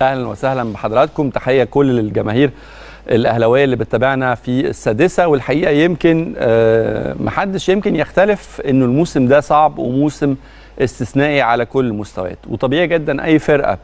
اهلا وسهلا بحضراتكم تحيه كل الجماهير الاهلاويه اللي بتتابعنا في السادسه والحقيقه يمكن آه، محدش يمكن يختلف انه الموسم ده صعب وموسم استثنائي على كل المستويات وطبيعي جدا اي فرقه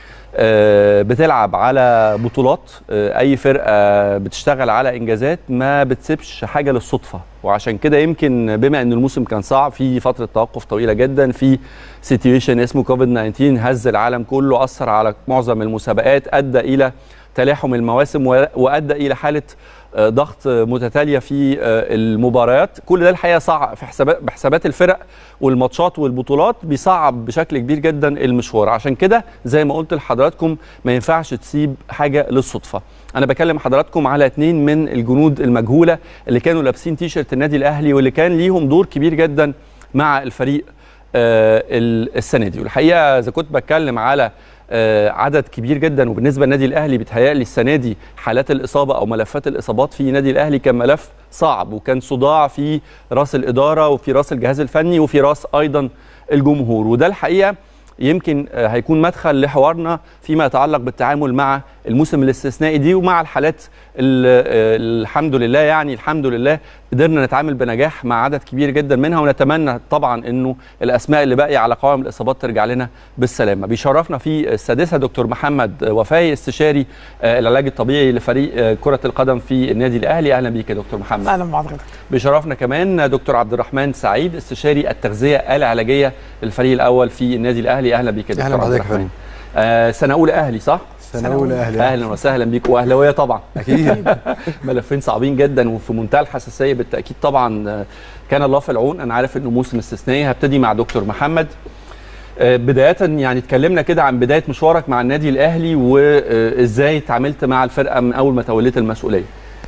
آه، بتلعب على بطولات آه، اي فرقه بتشتغل على انجازات ما بتسيبش حاجه للصدفه وعشان كده يمكن بما ان الموسم كان صعب في فتره توقف طويله جدا في سيتويشن اسمه كوفيد 19 هز العالم كله اثر على معظم المسابقات ادى الى تلاحم المواسم و- وادى الى حاله آه، ضغط متتاليه في آه، المباريات كل ده الحقيقه صعب في حسابات بحسابات الفرق والماتشات والبطولات بيصعب بشكل كبير جدا المشوار عشان كده زي ما قلت لحضراتكم ما ينفعش تسيب حاجه للصدفه انا بكلم حضراتكم على اتنين من الجنود المجهوله اللي كانوا لابسين تيشرت النادي الاهلي واللي كان ليهم دور كبير جدا مع الفريق آه، ال- السنه دي والحقيقه اذا كنت بتكلم على آه، عدد كبير جدا وبالنسبه للنادي الاهلي بيتهيألي السنه دي حالات الاصابه او ملفات الاصابات في نادي الاهلي كان ملف صعب وكان صداع في راس الاداره وفي راس الجهاز الفني وفي راس ايضا الجمهور وده الحقيقه يمكن آه، هيكون مدخل لحوارنا فيما يتعلق بالتعامل مع الموسم الاستثنائي دي ومع الحالات ال- آه، الحمد لله يعني الحمد لله قدرنا نتعامل بنجاح مع عدد كبير جدا منها ونتمنى طبعا انه الاسماء اللي باقيه على قوائم الاصابات ترجع لنا بالسلامه بيشرفنا في السادسه دكتور محمد وفاي استشاري آه، العلاج الطبيعي لفريق آه، كره القدم في النادي الاهلي اهلا بيك يا دكتور محمد اهلا بحضرتك بيشرفنا كمان دكتور عبد الرحمن سعيد استشاري التغذيه العلاجيه للفريق الاول في النادي الاهلي اهلا بيك يا دكتور اهلا عبد بحضرتك يا الرحمن فندم آه سنه اولى اهلي صح سنه اولى اهلي اهلا وسهلا بيك واهلاويه طبعا اكيد ملفين صعبين جدا وفي منتهى الحساسيه بالتاكيد طبعا آه، كان الله في العون انا عارف انه موسم استثنائي هبتدي مع دكتور محمد آه، بدايه يعني اتكلمنا كده عن بدايه مشوارك مع النادي الاهلي وازاي تعاملت مع الفرقه من اول ما توليت المسؤوليه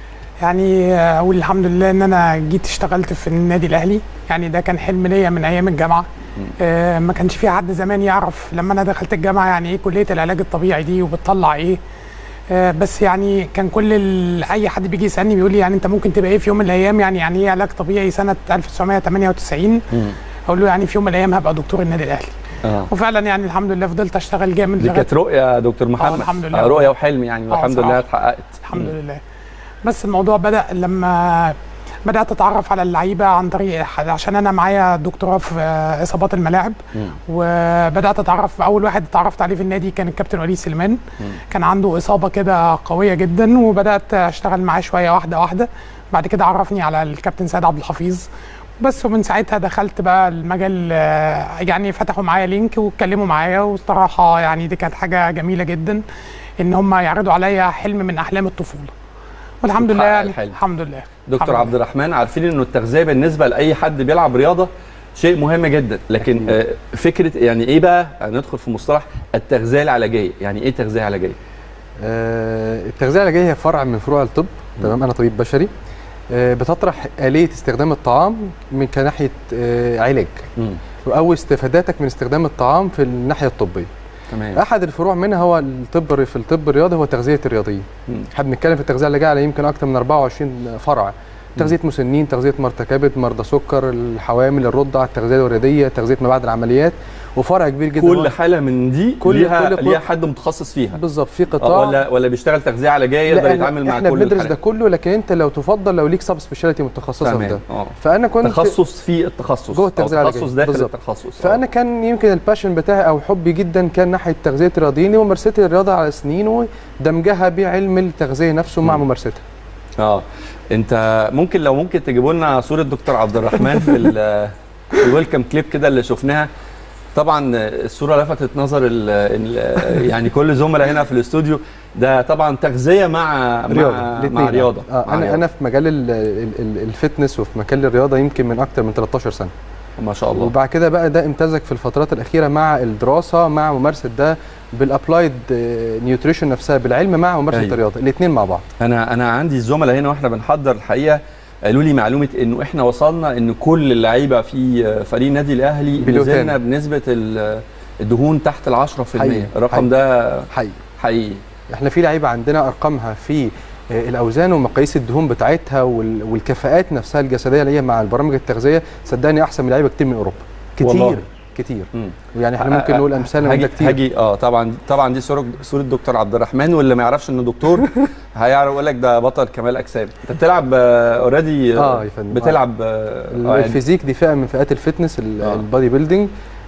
يعني آه، اقول الحمد لله ان انا جيت اشتغلت في النادي الاهلي يعني ده كان حلم ليا من ايام الجامعه آه، ما كانش في حد زمان يعرف لما انا دخلت الجامعه يعني ايه كليه العلاج الطبيعي دي وبتطلع ايه آه، بس يعني كان كل ال... اي حد بيجي يسالني بيقول لي يعني انت ممكن تبقى ايه في يوم من الايام يعني يعني ايه علاج طبيعي سنه 1998 اقول له يعني في يوم من الايام هبقى دكتور النادي الاهلي اه وفعلا يعني الحمد لله فضلت اشتغل جامد دي كانت رؤيه يا دكتور محمد الحمد لله. آه، رؤيه وحلم يعني آه، والحمد لله صراحة. اتحققت الحمد لله بس الموضوع بدا لما بدات اتعرف على اللعيبه عن طريق عشان انا معايا دكتوراه في آه، اصابات الملاعب مم. وبدات اتعرف اول واحد اتعرفت عليه في النادي كان الكابتن وليد سليمان كان عنده اصابه كده قويه جدا وبدات اشتغل معاه شويه واحده واحده بعد كده عرفني على الكابتن سيد عبد الحفيظ بس ومن ساعتها دخلت بقى المجال آه، يعني فتحوا معايا لينك واتكلموا معايا والصراحه يعني دي كانت حاجه جميله جدا ان هم يعرضوا عليا حلم من احلام الطفوله والحمد لله وتحقق يعني الحلم. الحمد لله دكتور الحمد عبد الرحمن عارفين انه التغذيه بالنسبه لاي حد بيلعب رياضه شيء مهم جدا لكن آه، فكره يعني ايه بقى ندخل في مصطلح التغذيه العلاجيه يعني ايه تغذيه علاجيه آه التغذيه العلاجيه هي فرع من فروع الطب تمام انا طبيب بشري آه بتطرح اليه استخدام الطعام من كناحيه آه علاج او استفاداتك من استخدام الطعام في الناحيه الطبيه تمام احد الفروع منها هو الطب في الطب الرياضي هو تغذيه الرياضيين مم. احنا بنتكلم في التغذيه العلاجيه على يمكن اكثر من 24 فرع تغذيه مسنين تغذيه مرضى كبد مرضى سكر الحوامل الرضع التغذيه الورديه تغذيه ما بعد العمليات وفرع كبير جدا كل هو- حاله من دي كل- ليها كل- ليها حد متخصص فيها بالظبط في آه، قطاع ولا ولا بيشتغل تغذيه علاجيه لا، يقدر إحنا- يتعامل مع احنا كل بندرس ده الحالات. كله لكن انت لو تفضل لو ليك سب سبيشاليتي متخصصه في ده تمام اه فانا كنت تخصص في التخصص جوه التغذية أو العلاجية. تخصص داخل بالظبط. التخصص فانا كان يمكن الباشن بتاعي او حبي جدا كان ناحيه تغذيه الرياضيين وممارستي الرياضه على سنين ودمجها بعلم التغذيه نفسه مع مم. ممارستها اه انت ممكن لو ممكن تجيبوا لنا صوره دكتور عبد الرحمن في ال- في الويلكم كليب كده اللي شفناها طبعا الصوره لفتت نظر ال ال يعني كل زملاء هنا في الاستوديو ده طبعا تغذيه مع رياضه مع, الاتنين. مع رياضه آه مع انا رياضة. انا في مجال ال- ال- ال- الفتنس وفي مجال الرياضه يمكن من اكتر من 13 سنه ما شاء الله وبعد كده بقى ده امتزج في الفترات الاخيره مع الدراسه مع ممارسه ده بالابلايد نيوتريشن نفسها بالعلم مع ممارسه أيوة. الرياضه الاثنين مع بعض انا انا عندي الزملاء هنا واحنا بنحضر الحقيقه قالوا لي معلومه انه احنا وصلنا ان كل اللعيبه في فريق النادي الاهلي بلوتين. نزلنا بنسبه ال- الدهون تحت ال 10% حقيقي. الرقم حقيقي. ده حقيقي حقيقي احنا في لعيبه عندنا ارقامها في آه، الاوزان ومقاييس الدهون بتاعتها وال- والكفاءات نفسها الجسديه اللي هي مع البرامج التغذيه صدقني احسن من لعيبه كتير من اوروبا كتير والله. كتير مم. يعني احنا ممكن نقول امثله من ده هاجي كتير هاجي اه طبعا طبعا دي صوره صوره دكتور عبد الرحمن واللي ما يعرفش انه دكتور هيعرف يقول لك ده بطل كمال اجسام انت بتلعب اوريدي اه يا فندم بتلعب آه ال- آه، يعني الفيزيك دي فئه من فئات الفتنس ال- آه. البادي بيلدينج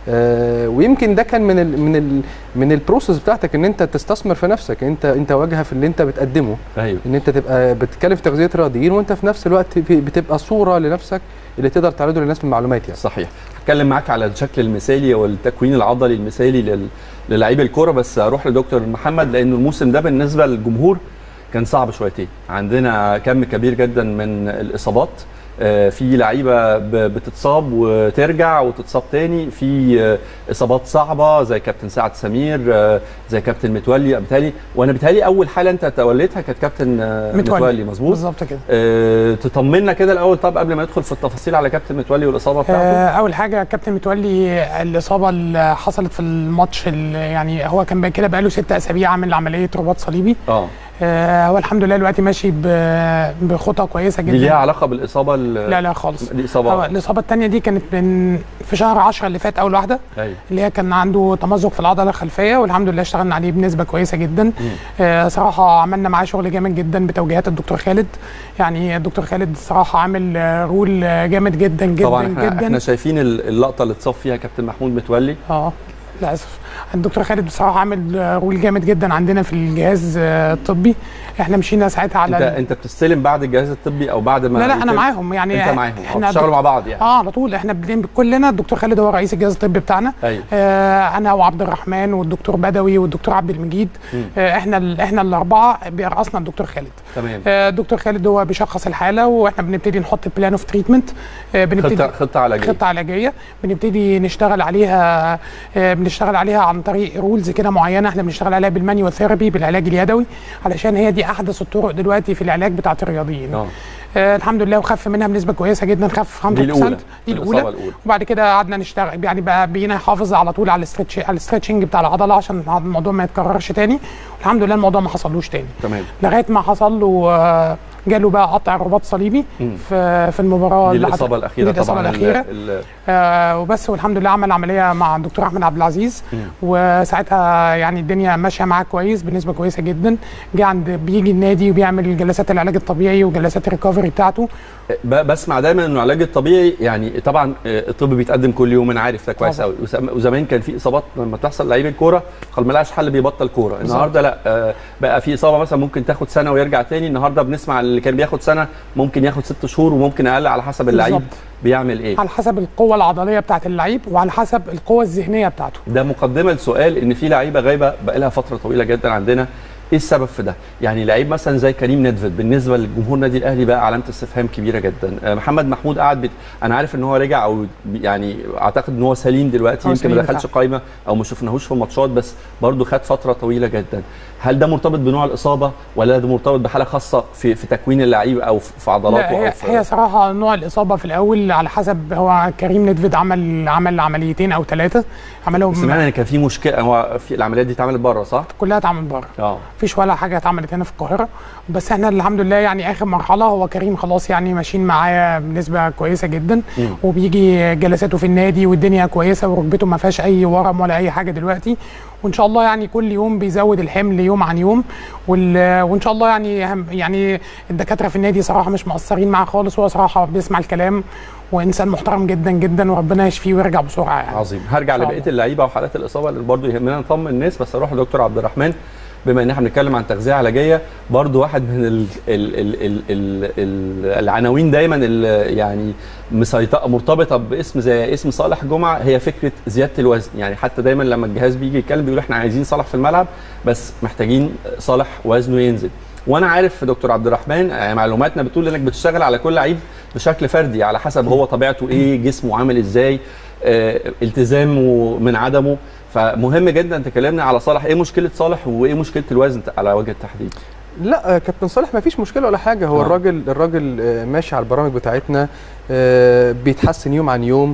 آه ويمكن ده كان من ال من ال من البروسيس بتاعتك ان انت تستثمر في نفسك انت انت واجهه في اللي انت بتقدمه ايوه ان انت تبقى بتتكلم في تغذيه رياضيين وانت في نفس الوقت ب- بتبقى صوره لنفسك اللي تقدر تعرضه للناس من معلومات يعني صحيح هتكلم معاك على الشكل المثالي والتكوين العضلي المثالي لل... للاعيب الكوره بس اروح لدكتور محمد لانه الموسم ده بالنسبه للجمهور كان صعب شويتين عندنا كم كبير جدا من الاصابات آه، في لعيبه ب- بتتصاب وترجع وتتصاب تاني في آه، اصابات صعبه زي كابتن سعد سمير آه، زي كابتن متولي بالتالي وانا بالتالي اول حاله انت توليتها كانت كابتن آه، متولي. متولي مظبوط بالظبط كده آه، تطمنا كده الاول طب قبل ما ندخل في التفاصيل على كابتن متولي والاصابه بتاعته آه، اول حاجه كابتن متولي الاصابه اللي حصلت في الماتش اللي يعني هو كان بقى كده بقاله ست اسابيع عامل عمليه رباط صليبي اه آه، هو الحمد لله دلوقتي ماشي ب- بخطى كويسه دي ليها جدا علاقه بالاصابه ال- لا لا خالص دي هو اصابه الاصابه الثانيه دي كانت من في شهر 10 اللي فات اول واحده ايوه اللي هي كان عنده تمزق في العضله الخلفيه والحمد لله اشتغلنا عليه بنسبه كويسه جدا آه صراحه عملنا معاه شغل جامد جدا بتوجيهات الدكتور خالد يعني الدكتور خالد صراحه عامل آه، رول آه، جامد جدا جدا طبعا احنا, جدا احنا شايفين ال- اللقطه اللي اتصاب فيها كابتن محمود متولي اه للاسف الدكتور خالد بصراحه عامل آه، رول جامد جدا عندنا في الجهاز آه، الطبي احنا مشينا ساعتها على انت ال- انت بتستلم بعد الجهاز الطبي او بعد ما لا لا انا يتم- معاهم يعني انت معاهم اه احنا بتشتغلوا مع بعض يعني اه على طول احنا بن- كلنا الدكتور خالد هو رئيس الجهاز الطبي بتاعنا ايوه آه انا وعبد الرحمن والدكتور بدوي والدكتور عبد المجيد مم. آه احنا ال- احنا الاربعه بيرأسنا الدكتور خالد تمام آه الدكتور خالد هو بيشخص الحاله واحنا بنبتدي نحط بلان اوف تريتمنت بنبتدي خطه خطه علاجيه خطه علاجيه بنبتدي نشتغل عليها آه، بنشتغل عليها عن طريق رولز كده معينه احنا بنشتغل عليها بالمانيوال ثيرابي بالعلاج اليدوي علشان هي دي احدث الطرق دلوقتي في العلاج بتاعت الرياضيين اه آه الحمد لله وخف منها بنسبه كويسه جدا خف 100% دي الاولى دي الإصابة الاولى الاولى وبعد كده قعدنا نشتغل يعني بقى بقينا نحافظ على طول على الاسترتش على الاسترتشنج بتاع العضله عشان الموضوع ما يتكررش تاني والحمد لله الموضوع ما حصلوش تاني تمام لغايه ما حصل له آه، جاله بقى قطع رباط صليبي مم. في في المباراه دي اللي الاصابه حصلت. الاخيره دي الإصابة طبعا ال- الأخيرة. ال- آه وبس والحمد لله عمل عمليه مع الدكتور احمد عبد العزيز مم. وساعتها يعني الدنيا ماشيه معاه كويس بنسبه كويسه جدا جه عند بيجي النادي وبيعمل جلسات العلاج الطبيعي وجلسات الريكفري بتاعته ب- بسمع دايما انه العلاج الطبيعي يعني طبعا آه، الطب بيتقدم كل يوم انا عارف ده كويس طبعا. قوي وزم- وزمان كان في اصابات لما تحصل لعيب الكوره خلاص ملهاش حل بيبطل كوره النهارده لا آه، بقى في اصابه مثلا ممكن تاخد سنه ويرجع تاني النهارده بنسمع اللي كان بياخد سنه ممكن ياخد ست شهور وممكن اقل على حسب اللعيب بالظبط. بيعمل ايه على حسب القوه العضليه بتاعت اللعيب وعلى حسب القوه الذهنيه بتاعته ده مقدمه لسؤال ان في لعيبه غايبه بقى لها فتره طويله جدا عندنا ايه السبب في ده؟ يعني لعيب مثلا زي كريم ندفد بالنسبه لجمهور النادي الاهلي بقى علامه استفهام كبيره جدا، آه، محمد محمود قعد بت... انا عارف ان هو رجع او بي- يعني اعتقد ان هو سليم دلوقتي هو يمكن ما سليم دخلش قايمه او ما شفناهوش في ماتشات بس برضه خد فتره طويله جدا. هل ده مرتبط بنوع الاصابه ولا ده مرتبط بحاله خاصه في في تكوين اللعيب او في في عضلاته لا هي, او في هي صراحه نوع الاصابه في الاول على حسب هو كريم ندفد عمل عمل عمليتين او ثلاثه عملهم سمعنا ان كان في مشكله هو في العمليات دي اتعملت بره صح؟ كلها اتعمل بره اه مفيش ولا حاجه اتعملت هنا في القاهره بس احنا الحمد لله يعني اخر مرحله هو كريم خلاص يعني ماشيين معايا بنسبه كويسه جدا مم. وبيجي جلساته في النادي والدنيا كويسه وركبته ما فيهاش اي ورم ولا اي حاجه دلوقتي وان شاء الله يعني كل يوم بيزود الحمل يوم عن يوم وال... وان شاء الله يعني هم- يعني الدكاتره في النادي صراحه مش مقصرين معاه خالص وهو صراحه بيسمع الكلام وانسان محترم جدا جدا وربنا يشفيه ويرجع بسرعه يعني عظيم هرجع إن شاء لبقيه الله. اللعيبه وحالات الاصابه اللي برضه يهمنا نطمن الناس بس اروح لدكتور عبد الرحمن بما ان احنا بنتكلم عن تغذيه علاجيه برضه واحد من ال ال ال ال ال ال العناوين دايما اللي يعني مسيطره مرتبطه باسم زي اسم صالح جمعه هي فكره زياده الوزن يعني حتى دايما لما الجهاز بيجي يتكلم بيقول احنا عايزين صالح في الملعب بس محتاجين صالح وزنه ينزل وانا عارف دكتور عبد الرحمن آه، معلوماتنا بتقول انك بتشتغل على كل لعيب بشكل فردي على حسب هو طبيعته ايه جسمه عامل ازاي آه، التزامه من عدمه فمهم جدا تكلمنا على صالح ايه مشكله صالح وايه مشكله الوزن على وجه التحديد لا آه، كابتن صالح ما فيش مشكله ولا حاجه هو آه. الراجل الراجل آه، ماشي على البرامج بتاعتنا آه، بيتحسن يوم عن يوم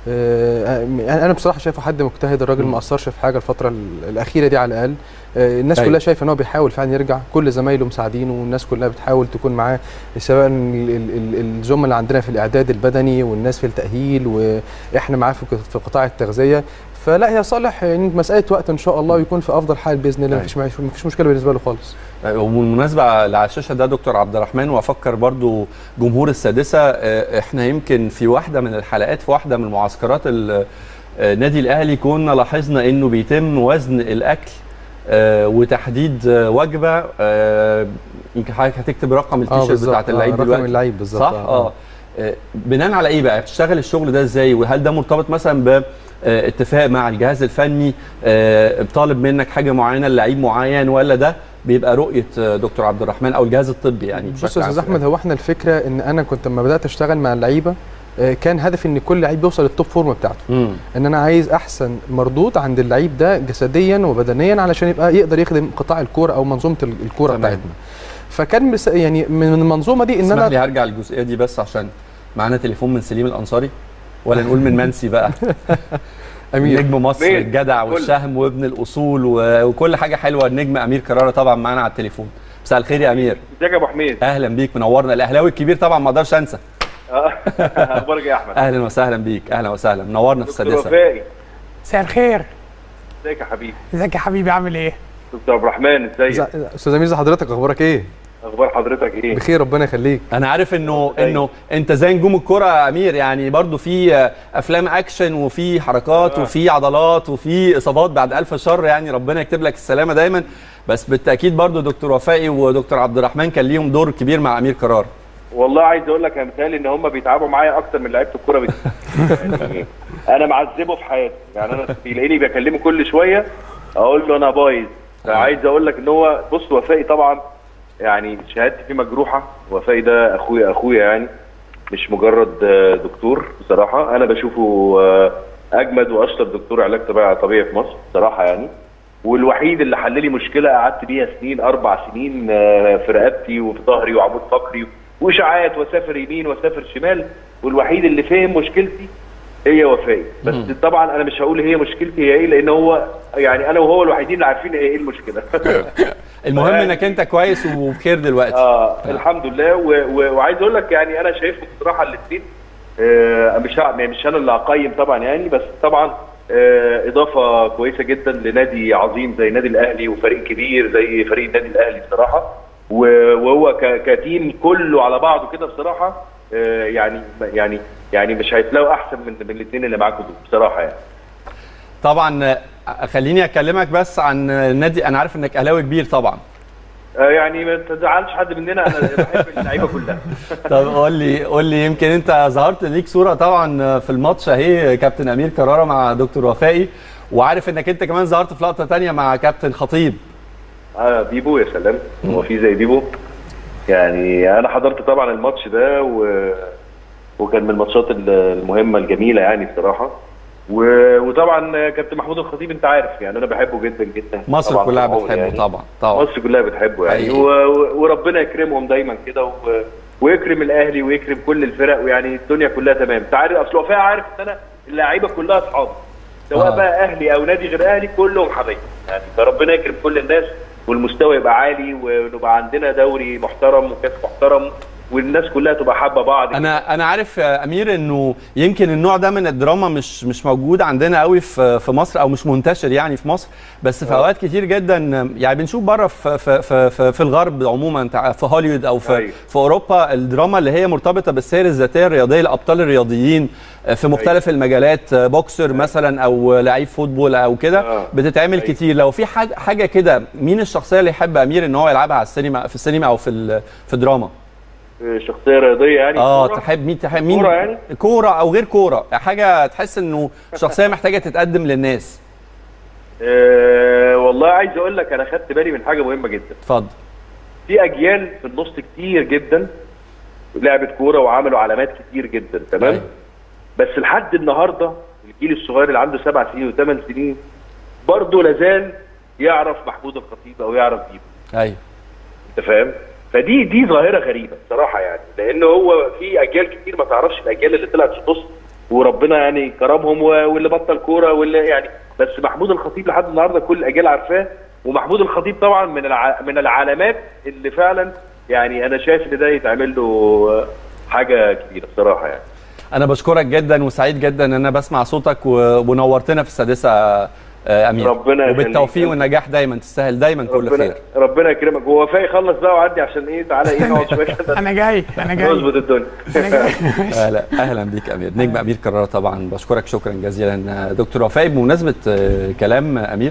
آه، انا أنا بصراحه شايفه حد مجتهد الراجل ما قصرش في حاجه الفتره ال- الاخيره دي على الاقل آه، الناس أيوة. كلها شايفه ان هو بيحاول فعلا يرجع كل زمايله مساعدينه والناس كلها بتحاول تكون معاه سواء ال- ال- ال- الزملاء اللي عندنا في الاعداد البدني والناس في التاهيل واحنا معاه في ق- في قطاع التغذيه فلا هي صالح يعني مساله وقت ان شاء الله ويكون في افضل حال باذن الله أيوة. مفيش معيش- مفيش مشكله بالنسبه له خالص وبالمناسبه اللي على الشاشه ده دكتور عبد الرحمن وافكر برضو جمهور السادسه آه، احنا يمكن في واحده من الحلقات في واحده من معسكرات ال- آه، النادي الاهلي كنا لاحظنا انه بيتم وزن الاكل آه، وتحديد آه، وجبه آه، يمكن حضرتك هتكتب رقم التيشيرت بالظبط. بتاعت آه، اللعيب رقم دلوقتي اللعيب بالظبط صح اه آه، بناء على ايه بقى بتشتغل الشغل ده ازاي وهل ده مرتبط مثلا باتفاق مع الجهاز الفني آه، طالب منك حاجه معينه للعيب معين ولا ده بيبقى رؤيه آه، دكتور عبد الرحمن او الجهاز الطبي يعني بص يا بشكل استاذ عام؟ احمد هو احنا الفكره ان انا كنت لما بدات اشتغل مع اللعيبه آه، كان هدفي ان كل لعيب يوصل للتوب فورم بتاعته مم. ان انا عايز احسن مردود عند اللعيب ده جسديا وبدنيا علشان يبقى يقدر يخدم قطاع الكوره او منظومه ال- الكوره تمام. بتاعتنا فكان بس يعني من المنظومه دي ان اسمح انا لي هرجع للجزئيه دي بس عشان معانا تليفون من سليم الانصاري ولا نقول من منسي بقى امير نجم مصر مين؟ الجدع قول. والشهم وابن الاصول و- وكل حاجه حلوه النجم امير كراره طبعا معانا على التليفون مساء الخير يا امير ازيك يا ابو حميد اهلا بيك منورنا الاهلاوي الكبير طبعا ما اقدرش انسى آه. اخبارك إيه يا احمد اهلا وسهلا بيك اهلا وسهلا منورنا في دكتور السادسه وفائي مساء الخير ازيك يا حبيبي ازيك يا حبيبي عامل ايه دكتور عبد الرحمن ازيك ز- استاذ امير زي حضرتك اخبارك ايه اخبار حضرتك ايه بخير ربنا يخليك انا عارف انه أيوة. انه انت زي نجوم الكرة يا امير يعني برضو في آه، افلام اكشن وفي حركات آه. وفي عضلات وفي اصابات بعد الف شر يعني ربنا يكتب لك السلامه دايما بس بالتاكيد برضو دكتور وفائي ودكتور عبد الرحمن كان ليهم دور كبير مع امير قرار والله عايز اقول لك يا مثالي ان هم بيتعبوا معايا اكتر من لعيبه الكوره بكتير يعني انا معذبه في حياتي يعني انا بيلاقيني بكلمه كل شويه اقول له انا بايظ عايز اقول لك ان هو بص وفائي طبعا يعني شهادتي فيه مجروحه وفائي ده اخويا اخويا يعني مش مجرد آه، دكتور بصراحه انا بشوفه آه، اجمد واشطر دكتور علاج طبيعي طبيعي في مصر بصراحه يعني والوحيد اللي حل لي مشكله قعدت بيها سنين اربع سنين آه، في رقبتي وفي ظهري وعمود فقري واشاعات واسافر يمين واسافر شمال والوحيد اللي فهم مشكلتي هي وفائي بس طبعا انا مش هقول هي مشكلتي هي ايه لان هو يعني انا وهو الوحيدين اللي عارفين هي ايه المشكله المهم يعني- انك انت كويس وبخير دلوقتي اه الحمد لله و... و... وعايز اقول لك يعني انا شايفهم بصراحه الاثنين آه مش ه- مش انا اللي هقيم طبعا يعني بس طبعا آه اضافه كويسه جدا لنادي عظيم زي النادي الاهلي وفريق كبير زي فريق النادي الاهلي بصراحه و- وهو ك... كتيم كله على بعضه كده بصراحه آه يعني يعني يعني مش هيتلاقوا احسن من من الاثنين اللي معاكم دول بصراحه يعني طبعا آه، خليني اكلمك بس عن النادي انا عارف انك اهلاوي كبير طبعا آه يعني ما تزعلش حد مننا انا بحب اللعيبه كلها طب قول لي قول لي يمكن انت ظهرت ليك صوره طبعا في الماتش اهي كابتن امير كراره مع دكتور وفائي وعارف انك انت كمان ظهرت في لقطه تانية مع كابتن خطيب اه بيبو يا سلام هو في زي بيبو يعني انا حضرت طبعا الماتش ده و... وكان من الماتشات ال- المهمه الجميله يعني بصراحه و... وطبعا كابتن محمود الخطيب انت عارف يعني انا بحبه جدا جدا مصر طبعاً كلها طبعاً بتحبه يعني. طبعا طبعا مصر كلها بتحبه يعني حقيقي. و... و- وربنا يكرمهم دايما كده و... ويكرم الاهلي ويكرم كل الفرق ويعني الدنيا كلها تمام انت عارف اصل وفاء عارف ان انا اللعيبه كلها اصحاب سواء آه. بقى اهلي او نادي غير اهلي كلهم حبايبي يعني فربنا يكرم كل الناس والمستوى يبقى عالي ونبقى عندنا دوري محترم وكاس محترم والناس كلها تبقى حابه بعض انا انا عارف يا امير انه يمكن النوع ده من الدراما مش مش موجود عندنا قوي في في مصر او مش منتشر يعني في مصر بس في اوقات كتير جدا يعني بنشوف بره في في في, في, في الغرب عموما تع- في هوليوود او في أيوة. في اوروبا الدراما اللي هي مرتبطه بالسير الذاتيه الرياضيه الابطال الرياضيين في مختلف المجالات بوكسر مثلا او لعيب فوتبول او كده آه. بتتعمل أيوة. كتير لو في حاجه حاجه كده مين الشخصيه اللي يحب امير ان هو يلعبها على السينما في السينما او في ال- في الدراما شخصيه رياضيه يعني اه كورة. تحب مين تحب مين كورة يعني؟ كوره او غير كوره حاجه تحس انه شخصيه محتاجه تتقدم للناس أه والله عايز اقول لك انا خدت بالي من حاجه مهمه جدا اتفضل في اجيال في النص كتير جدا لعبت كوره وعملوا علامات كتير جدا تمام أيوة. بس لحد النهارده الجيل الصغير اللي عنده سبع سنين وثمان سنين برضه لازال يعرف محمود الخطيب او يعرف بيبو ايوه انت فاهم فدي دي ظاهره غريبه بصراحه يعني لان هو في اجيال كتير ما تعرفش الاجيال اللي طلعت في النص وربنا يعني كرمهم و- واللي بطل كوره واللي يعني بس محمود الخطيب لحد النهارده كل الاجيال عارفاه ومحمود الخطيب طبعا من الع... من العلامات اللي فعلا يعني انا شايف ان ده يتعمل له حاجه كبيره بصراحه يعني انا بشكرك جدا وسعيد جدا ان انا بسمع صوتك و- ونورتنا في السادسه آه، امير ربنا يخليك. وبالتوفيق والنجاح دايما تستاهل دايما كل ربنا خير ربنا يكرمك هو وفاء يخلص بقى وعدي عشان ايه تعالى ايه نقعد شويه كده انا جاي انا جاي نظبط الدنيا انا جاي اهلا اهلا بيك امير نجم امير كرارة طبعا بشكرك شكرا جزيلا دكتور وفاء بمناسبه آه، كلام امير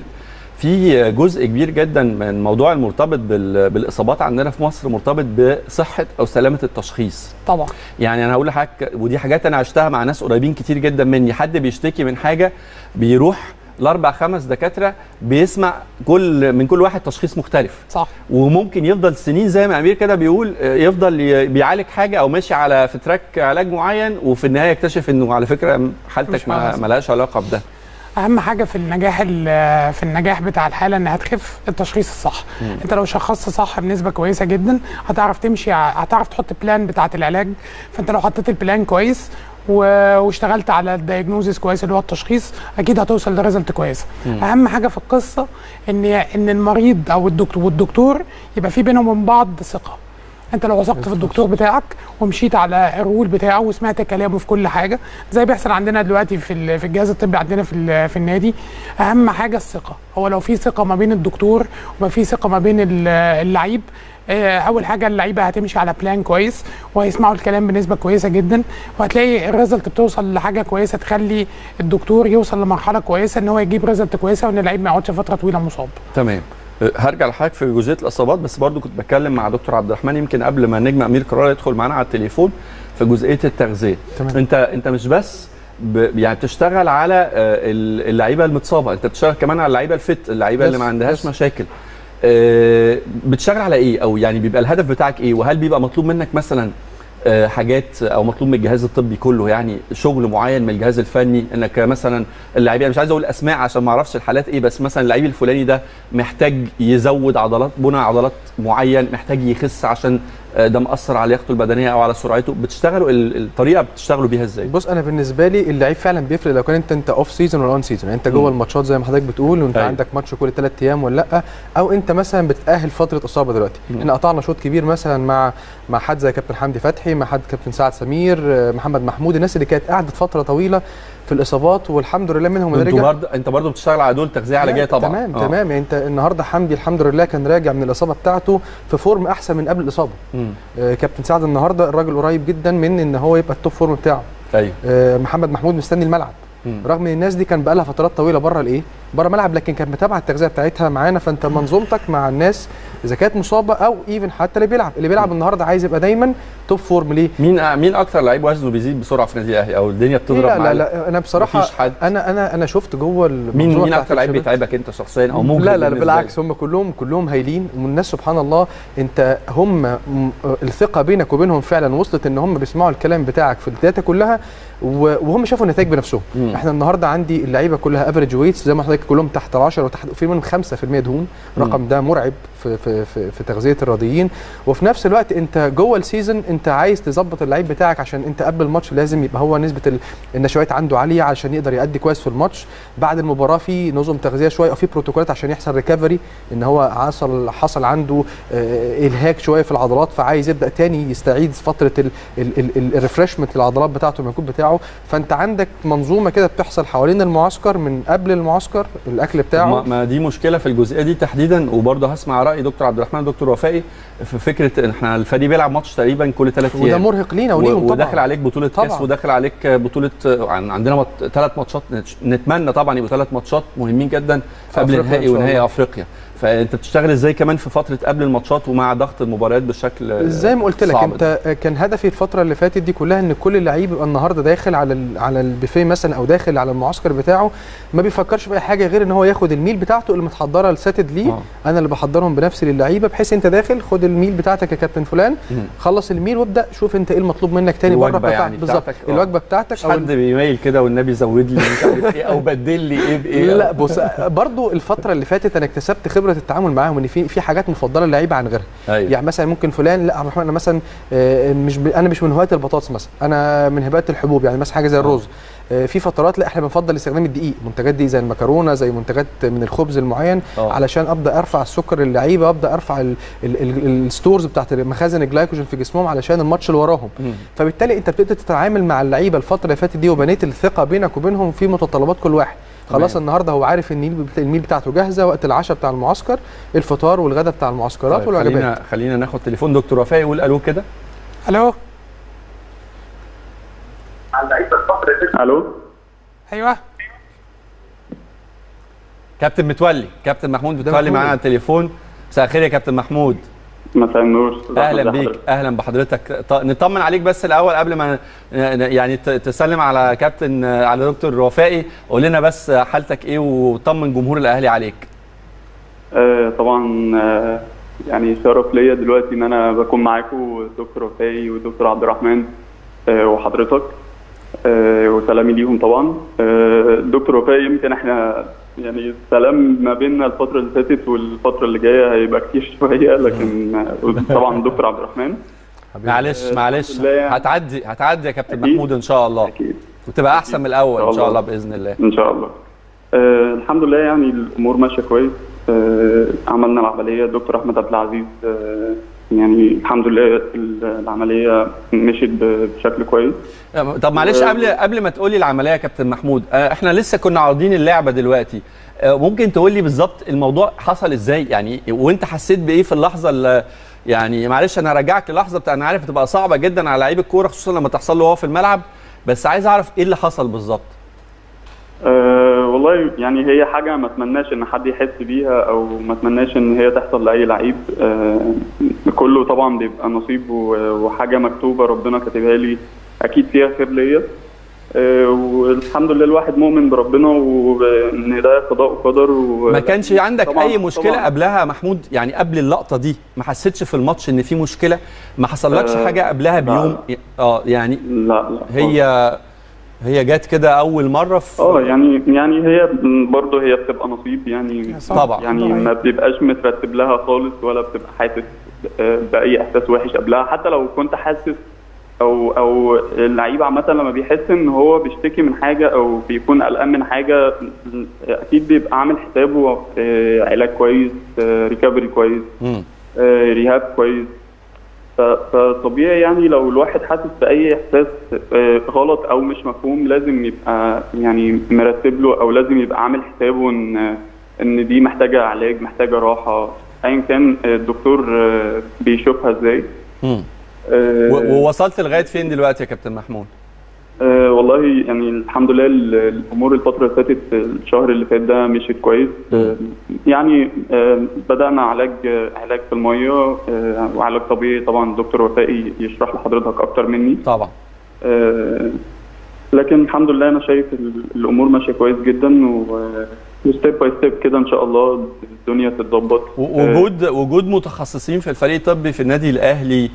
في جزء كبير جدا من الموضوع المرتبط بال- بالاصابات عندنا في مصر مرتبط بصحه او سلامه التشخيص طبعا يعني انا هقول لحضرتك ودي حاجات انا عشتها مع ناس قريبين كتير جدا مني حد بيشتكي من حاجه بيروح لاربع خمس دكاتره بيسمع كل من كل واحد تشخيص مختلف صح وممكن يفضل سنين زي ما امير كده بيقول آه، يفضل ي- بيعالج حاجه او ماشي على في تراك علاج معين وفي النهايه يكتشف انه على فكره حالتك مش ما معنى. ملهاش علاقه بده اهم حاجه في النجاح ال- في النجاح بتاع الحاله انها تخف التشخيص الصح مم. انت لو شخصت صح بنسبه كويسه جدا هتعرف تمشي ع- هتعرف تحط بلان بتاعه العلاج فانت لو حطيت البلان كويس و- واشتغلت على الدايجنوزيس كويس اللي هو التشخيص اكيد هتوصل لريزلت كويسه اهم حاجه في القصه ان ان المريض او الدكتور والدكتور يبقى في بينهم وبين بعض ثقه انت لو وثقت في الدكتور بتاعك ومشيت على الرول بتاعه وسمعت كلامه في كل حاجه زي بيحصل عندنا دلوقتي في ال- في الجهاز الطبي عندنا في ال- في النادي اهم حاجه الثقه هو لو في ثقه ما بين الدكتور وما في ثقه ما بين ال- اللعيب آه، اول حاجه اللعيبه هتمشي على بلان كويس وهيسمعوا الكلام بنسبه كويسه جدا وهتلاقي الريزلت بتوصل لحاجه كويسه تخلي الدكتور يوصل لمرحله كويسه ان هو يجيب ريزلت كويسه وان اللعيب ما يقعدش فتره طويله مصاب تمام أه، هرجع لحضرتك في جزئيه الاصابات بس برضو كنت بتكلم مع دكتور عبد الرحمن يمكن قبل ما نجم امير قرار يدخل معانا على التليفون في جزئيه التغذيه تمام. انت انت مش بس ب... يعني بتشتغل على آه، ال- اللعيبه المتصابه انت بتشتغل كمان على اللعيبه الفت اللعيبه اللي بس- ما عندهاش بس. مشاكل آه، بتشتغل على ايه او يعني بيبقى الهدف بتاعك ايه وهل بيبقى مطلوب منك مثلا آه، حاجات او مطلوب من الجهاز الطبي كله يعني شغل معين من الجهاز الفني انك مثلا اللعيب يعني مش عايز اقول اسماء عشان ما اعرفش الحالات ايه بس مثلا اللعيب الفلاني ده محتاج يزود عضلات بناء عضلات معين محتاج يخس عشان آه، ده مأثر على لياقته البدنيه او على سرعته بتشتغلوا ال- الطريقه بتشتغلوا بيها ازاي؟ بص انا بالنسبه لي اللعيب فعلا بيفرق لو كان انت انت اوف سيزون ولا اون سيزون يعني انت جوه الماتشات زي ما حضرتك بتقول وانت أيوة. عندك ماتش كل ثلاث ايام ولا لا او انت مثلا بتتاهل فتره اصابه دلوقتي احنا قطعنا شوط كبير مثلا مع مع حد زي كابتن حمدي فتحي مع حد كابتن سعد سمير آه، محمد محمود الناس اللي كانت قعدت فتره طويله في الاصابات والحمد لله منهم اللي انتوا رجع برضه انت برضه بتشتغل على دول تغذيه علاجيه لا، طبعا تمام آه. تمام يعني انت النهارده حمدي الحمد لله كان راجع من الاصابه بتاعته في فورم احسن من قبل الاصابه مم. آه، كابتن سعد النهارده الراجل قريب جدا من ان هو يبقى التوب فورم بتاعه ايوه آه، محمد محمود مستني الملعب مم. رغم ان الناس دي كان بقى لها فترات طويله بره الايه بره الملعب لكن كانت متابعه التغذيه بتاعتها معانا فانت منظومتك مع الناس اذا كانت مصابه او ايفن حتى اللي بيلعب اللي بيلعب النهارده عايز يبقى دايما توب فورم ليه مين مين اكتر لعيب وزنه بيزيد بسرعه في النادي الاهلي او الدنيا بتضرب لا معاه لا لا انا بصراحه مفيش حد. انا انا انا شفت جوه مين المنظومة مين بتاعت اكتر لعيب الشباب. بيتعبك انت شخصيا او ممكن لا لا, لا بالنسبة بالعكس لك؟ هم كلهم كلهم هايلين والناس سبحان الله انت هم م- الثقه بينك وبينهم فعلا وصلت ان هم بيسمعوا الكلام بتاعك في الداتا كلها و- وهم شافوا النتائج بنفسهم مم. احنا النهارده عندي اللعيبه كلها افريج ويتس زي ما حضرتك كلهم تحت ال 10 وتحت في منهم 5% دهون الرقم ده مرعب في في في, في تغذيه الرياضيين وفي نفس الوقت انت جوه السيزون انت عايز تظبط اللعيب بتاعك عشان انت قبل الماتش لازم يبقى هو نسبه ال- النشويات عنده عاليه عشان يقدر يأدي كويس في الماتش بعد المباراه في نظم تغذيه شويه او في بروتوكولات عشان يحصل ريكفري ان هو حصل حصل عنده آه، الهاك شويه في العضلات فعايز يبدا تاني يستعيد فتره الريفرشمنت للعضلات بتاعته المجهود بتاعه فانت عندك منظومه كده بتحصل حوالين المعسكر من قبل المعسكر الاكل ما, بتاعه ما دي مشكله في الجزئيه دي تحديدا وبرضه هسمع راي دكتور عبد الرحمن ودكتور وفائي في فكره ان احنا الفريق بيلعب ماتش تقريبا كل ثلاث وده ايام مرهق لينا و- وليهم طبعا وداخل عليك بطوله كاس طبعاً. وداخل عليك بطوله عن- عندنا ثلاث ماتشات نت- نتمنى طبعا يبقوا ثلاث ماتشات مهمين جدا في قبل أفريقيا إن نهائي شاء ونهائي الله. افريقيا فانت بتشتغل ازاي كمان في فتره قبل الماتشات ومع ضغط المباريات بشكل زي ما قلت لك صعب انت كان هدفي الفتره اللي فاتت دي كلها ان كل لعيب يبقى النهارده داخل على ال- على البوفيه مثلا او داخل على المعسكر بتاعه ما بيفكرش في اي حاجه غير ان هو ياخد الميل بتاعته اللي متحضره الساتد ليه آه. انا اللي بحضرهم بنفسي للعيبه بحيث انت داخل خد الميل بتاعتك يا كابتن فلان مم. خلص الميل وابدا شوف انت ايه المطلوب منك تاني بره الوجبة يعني بالظبط بتاعتك، آه. الوجبه بتاعتك مش او حد بيميل كده والنبي زود لي مش عارف ايه او بدل لي ايه بايه لا بص برضو الفتره اللي فاتت انا اكتسبت خبره خبره التعامل معاهم ان في في حاجات مفضله للعيبه عن غيرها أيوة. يعني مثلا ممكن فلان لا عبد الرحمن انا مثلا آه، مش ب... انا مش من هواة البطاطس مثلا انا من هواة الحبوب يعني مثلا حاجه زي الرز آه، في فترات لا احنا بنفضل استخدام الدقيق منتجات دي زي المكرونه زي منتجات من الخبز المعين آه. علشان ابدا ارفع السكر للعيبه ابدا ارفع ال- ال- ال- الستورز بتاعت مخازن الجلايكوجين في جسمهم علشان الماتش اللي وراهم مم. فبالتالي انت بتبدا تتعامل مع اللعيبه الفتره اللي فاتت دي وبنيت الثقه بينك وبينهم في متطلبات كل واحد خلاص تمام. النهارده هو عارف ان الميل بتا- الميل بتاعته جاهزه وقت العشاء بتاع المعسكر الفطار والغداء بتاع المعسكرات طيب والوجبات خلينا خلينا ناخد تليفون دكتور وفاء يقول الو كده الو الو ايوه كابتن متولي كابتن محمود متولي محمود. معانا على التليفون مساء الخير يا كابتن محمود مساء النور اهلا ازي بيك حضرتك؟ اهلا بحضرتك ط- نطمن عليك بس الاول قبل ما ن- ن- يعني ت- تسلم على كابتن على دكتور وفائي قول لنا بس حالتك ايه وطمن جمهور الاهلي عليك آه طبعا آه يعني شرف ليا دلوقتي ان انا بكون معاكم دكتور وفائي ودكتور عبد الرحمن آه وحضرتك آه وسلامي ليهم طبعا آه دكتور وفائي يمكن احنا يعني السلام ما بيننا الفترة اللي فاتت والفترة اللي جاية هيبقى كتير شوية لكن آه طبعا دكتور عبد الرحمن معلش آه، معلش الحمد لله يعني. هتعدي هتعدي يا كابتن أكيد. محمود ان شاء الله أكيد وتبقى احسن من الاول ان إن شاء شاء الله الله. باذن الله ان شاء الله آه الحمد لله يعني الامور ماشيه كويس آه عملنا العمليه الدكتور احمد عبد العزيز آه يعني الحمد لله العمليه مشيت ب- بشكل كويس طب معلش آه. قبل قبل ما تقولي العمليه يا كابتن محمود آه، احنا لسه كنا عارضين اللعبه دلوقتي آه، ممكن تقول لي بالظبط الموضوع حصل ازاي يعني وانت حسيت بايه في اللحظه اللي يعني معلش انا هرجعك للحظه بتاع انا عارف بتبقى صعبه جدا على لعيب الكوره خصوصا لما تحصل له وهو في الملعب بس عايز اعرف ايه اللي حصل بالظبط أه والله يعني هي حاجة ما اتمناش ان حد يحس بيها او ما اتمناش ان هي تحصل لاي لعيب أه كله طبعا بيبقى نصيب و- وحاجة مكتوبة ربنا كاتبها لي اكيد فيها خير ليا أه والحمد لله الواحد مؤمن بربنا وان ده قضاء وقدر و- ما كانش عندك طبعاً- اي مشكله طبعاً. قبلها محمود يعني قبل اللقطه دي ما حسيتش في الماتش ان في مشكله ما حصلكش آه، حاجه قبلها لا، بيوم اه يعني لا لا هي هي جت كده اول مره في اه يعني يعني هي برضه هي بتبقى نصيب يعني صح. طبعاً. يعني ما بيبقاش مترتب لها خالص ولا بتبقى حاسس آه، باي احساس وحش قبلها حتى لو كنت حاسس او او اللعيب عامه لما بيحس ان هو بيشتكي من حاجه او بيكون قلقان من حاجه اكيد بيبقى عامل حسابه آه، علاج كويس ريكفري كويس مم. آه، ريهاب كويس ف- فطبيعي يعني لو الواحد حاسس باي احساس آه، غلط او مش مفهوم لازم يبقى يعني مرتب له او لازم يبقى عامل حسابه ان ان دي محتاجه علاج محتاجه راحه ايا كان الدكتور آه، بيشوفها ازاي مم. آه، و- ووصلت لغايه فين دلوقتي يا كابتن محمود أه والله يعني الحمد لله ال- الامور الفتره اللي فاتت الشهر اللي فات ده مشيت كويس أه يعني أه بدانا علاج علاج في الميه أه وعلاج طبيعي طبعا الدكتور وفائي يشرح لحضرتك اكتر مني طبعا أه لكن الحمد لله انا شايف ال- الامور ماشيه كويس جدا وستيب باي ستيب كده ان شاء الله الدنيا تتظبط و- وجود وجود متخصصين في الفريق الطبي في النادي الاهلي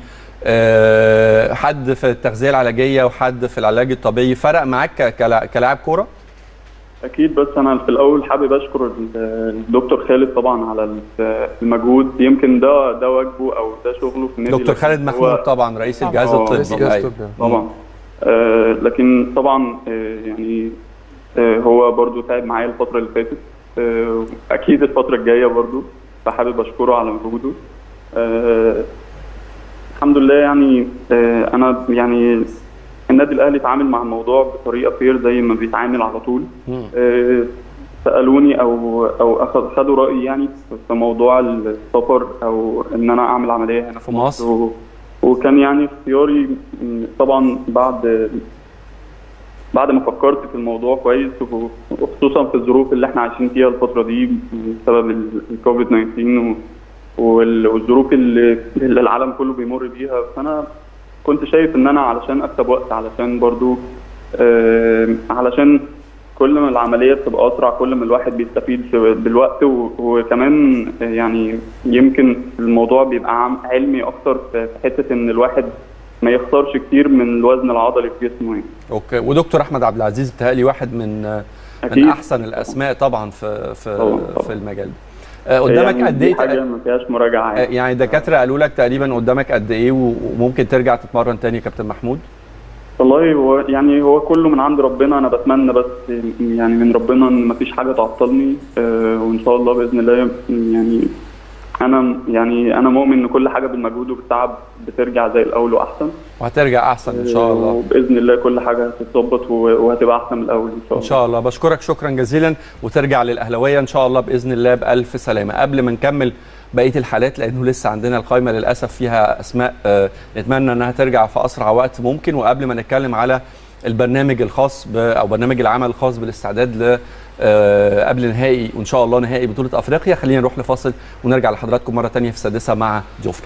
آه، حد في التغذيه العلاجيه وحد في العلاج الطبيعي فرق معاك ك- كلا- كلاعب كوره اكيد بس انا في الاول حابب اشكر ال- الدكتور خالد طبعا على ال- المجهود يمكن ده ده واجبه او ده شغله في النادي دكتور لكن خالد هو- محمود طبعا رئيس الجهاز آه، رئيس الطبي الجهاز أيوة. الطبي. طبعا آه لكن طبعا آه يعني آه هو برضو تعب معايا الفتره اللي فاتت آه اكيد الفتره الجايه برضو فحابب اشكره على مجهوده آه الحمد لله يعني آه انا يعني النادي الاهلي اتعامل مع الموضوع بطريقه فير زي ما بيتعامل على طول مم. آه، سالوني او او اخذ خدوا رايي يعني في موضوع السفر او ان انا اعمل عمليه هنا في مصر. و- وكان يعني اختياري م، طبعا بعد بعد ما فكرت في الموضوع كويس و- وخصوصا في الظروف اللي احنا عايشين فيها الفتره دي بسبب ال- الكوفيد 19 و- وال- والظروف اللي اللي العالم كله بيمر بيها فانا كنت شايف ان انا علشان اكسب وقت علشان برضو آه، علشان كل ما العمليه بتبقى اسرع كل ما الواحد بيستفيد في- بالوقت و- وكمان يعني يمكن الموضوع بيبقى عام- علمي اكتر في في حته ان الواحد ما يخسرش كتير من الوزن العضلي في جسمه يعني. اوكي ودكتور احمد عبد العزيز بتهيألي واحد من من أكيد. احسن الاسماء طبعا في في طبعاً، طبعاً. في المجال ده آه، قدامك يعني قد دي ايه حاجه تق- ما فيهاش مراجعه آه، يعني. يعني الدكاتره قالوا لك تقريبا قدامك قد ايه و- وممكن ترجع تتمرن تاني يا كابتن محمود والله هو يعني هو كله من عند ربنا انا بتمنى بس يعني من ربنا ان مفيش حاجه تعطلني آه، وان شاء الله باذن الله يعني انا يعني انا مؤمن ان كل حاجه بالمجهود وبالتعب بترجع زي الاول واحسن وهترجع احسن ان شاء الله وباذن الله كل حاجه هتتظبط و- وهتبقى احسن من الاول ان شاء ان الله شاء الله بشكرك شكرا جزيلا وترجع للاهلاويه ان شاء الله باذن الله بالف سلامه قبل ما نكمل بقيه الحالات لانه لسه عندنا القائمه للاسف فيها اسماء آه، نتمنى انها ترجع في اسرع وقت ممكن وقبل ما نتكلم على البرنامج الخاص ب او برنامج العمل الخاص بالاستعداد ل آه، قبل نهائي وان شاء الله نهائي بطوله افريقيا خلينا نروح لفاصل ونرجع لحضراتكم مره ثانيه في السادسه مع جوفرا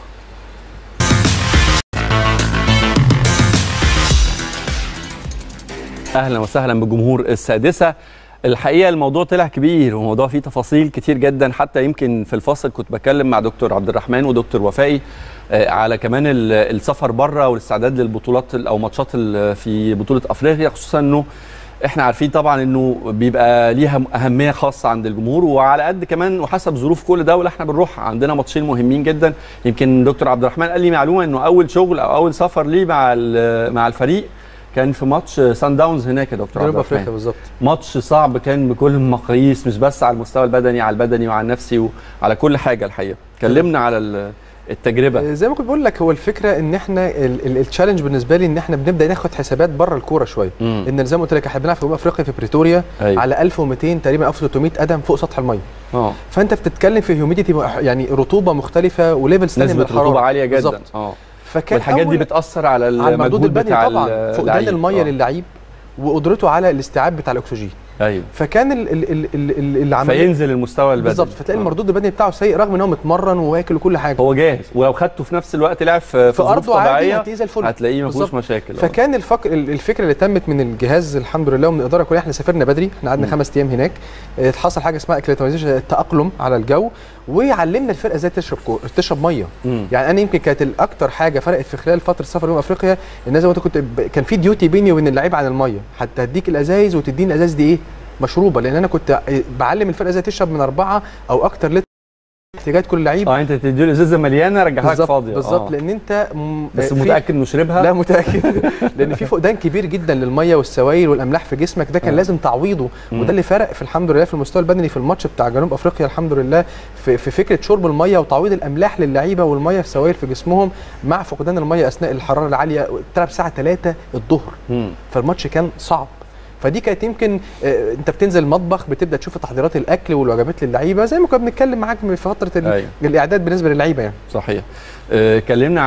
اهلا وسهلا بجمهور السادسه الحقيقه الموضوع طلع كبير وموضوع فيه تفاصيل كتير جدا حتى يمكن في الفاصل كنت بكلم مع دكتور عبد الرحمن ودكتور وفائي آه، على كمان ال- السفر بره والاستعداد للبطولات ال- او ماتشات ال- في بطوله افريقيا خصوصا انه احنا عارفين طبعا انه بيبقى ليها اهميه خاصه عند الجمهور وعلى قد كمان وحسب ظروف كل دوله احنا بنروح عندنا ماتشين مهمين جدا يمكن دكتور عبد الرحمن قال لي معلومه انه اول شغل او اول سفر ليه مع ال- مع الفريق كان في ماتش سان داونز هناك يا دكتور عبد جنوب افريقيا الرحمن بالظبط ماتش صعب كان بكل المقاييس مش بس على المستوى البدني على البدني وعلى النفسي وعلى كل حاجه الحقيقه كلمنا على ال- التجربه آه، زي ما كنت بقول لك هو الفكره ان احنا ال- ال- التشالنج بالنسبه لي ان احنا بنبدا ناخد حسابات بره الكوره شويه مم. ان زي ما قلت لك احنا بنلعب في جنوب افريقيا في بريتوريا أيوة. على 1200 تقريبا 1300 قدم فوق سطح الميه اه فانت بتتكلم في هيوميديتي يعني رطوبه مختلفه وليفلز ثانيه من نسبه الحراره رطوبه عاليه جدا بالظبط. اه فكان والحاجات دي أول- بتاثر على على المردود المجهود البدني بتاع طبعا فقدان اللعيب. الميه آه. للعيب وقدرته على الاستيعاب بتاع الاكسجين ايوه فكان ال- ال- ال- ال- ال- العمليه فينزل المستوى البدني بالظبط فتلاقي آه. المردود البدني بتاعه سيء رغم ان هو متمرن وواكل وكل حاجه هو جاهز ولو خدته في نفس الوقت لعب في في ظروف ارضه عادي طبيعيه هتلاقيه زي الفل هتلاقيه ما فيهوش بالظبط. مشاكل آه. فكان الفكر الفكره اللي تمت من الجهاز الحمد لله ومن الاداره كلها احنا سافرنا بدري احنا قعدنا خمس ايام هناك اه، حصل حاجه اسمها اكليماتيزيشن التاقلم على الجو وعلمنا الفرقه ازاي تشرب كو... تشرب ميه مم. يعني انا يمكن كانت الاكتر حاجه فرقت في خلال فتره سفر جنوب افريقيا ان زي ما انت كنت ب... كان في ديوتي بيني وبين اللعيبه عن الميه حتى هديك الازايز وتديني الازايز دي ايه مشروبه لان انا كنت بعلم الفرقه ازاي تشرب من اربعه او اكتر لتر احتياجات كل لعيب اه انت تديله ازازه مليانه رجعها لك بالظبط فاضيه بالظبط آه. لان انت م... بس في- متاكد انه شربها لا متاكد لان في فقدان كبير جدا للميه والسوائل والاملاح في جسمك ده كان آه. لازم تعويضه مم. وده اللي فرق في الحمد لله في المستوى البدني في الماتش بتاع جنوب افريقيا الحمد لله في, في فكره شرب الميه وتعويض الاملاح للعيبه والميه السوائل في جسمهم مع فقدان الميه اثناء الحراره العاليه تلعب الساعه 3 الظهر مم. فالماتش كان صعب فدي كانت يمكن آه، انت بتنزل المطبخ بتبدا تشوف تحضيرات الاكل والوجبات للعيبه زي ما كنا بنتكلم معاك في فتره ال- أيوة. الاعداد بالنسبه للعيبه يعني صحيح آه، اتكلمنا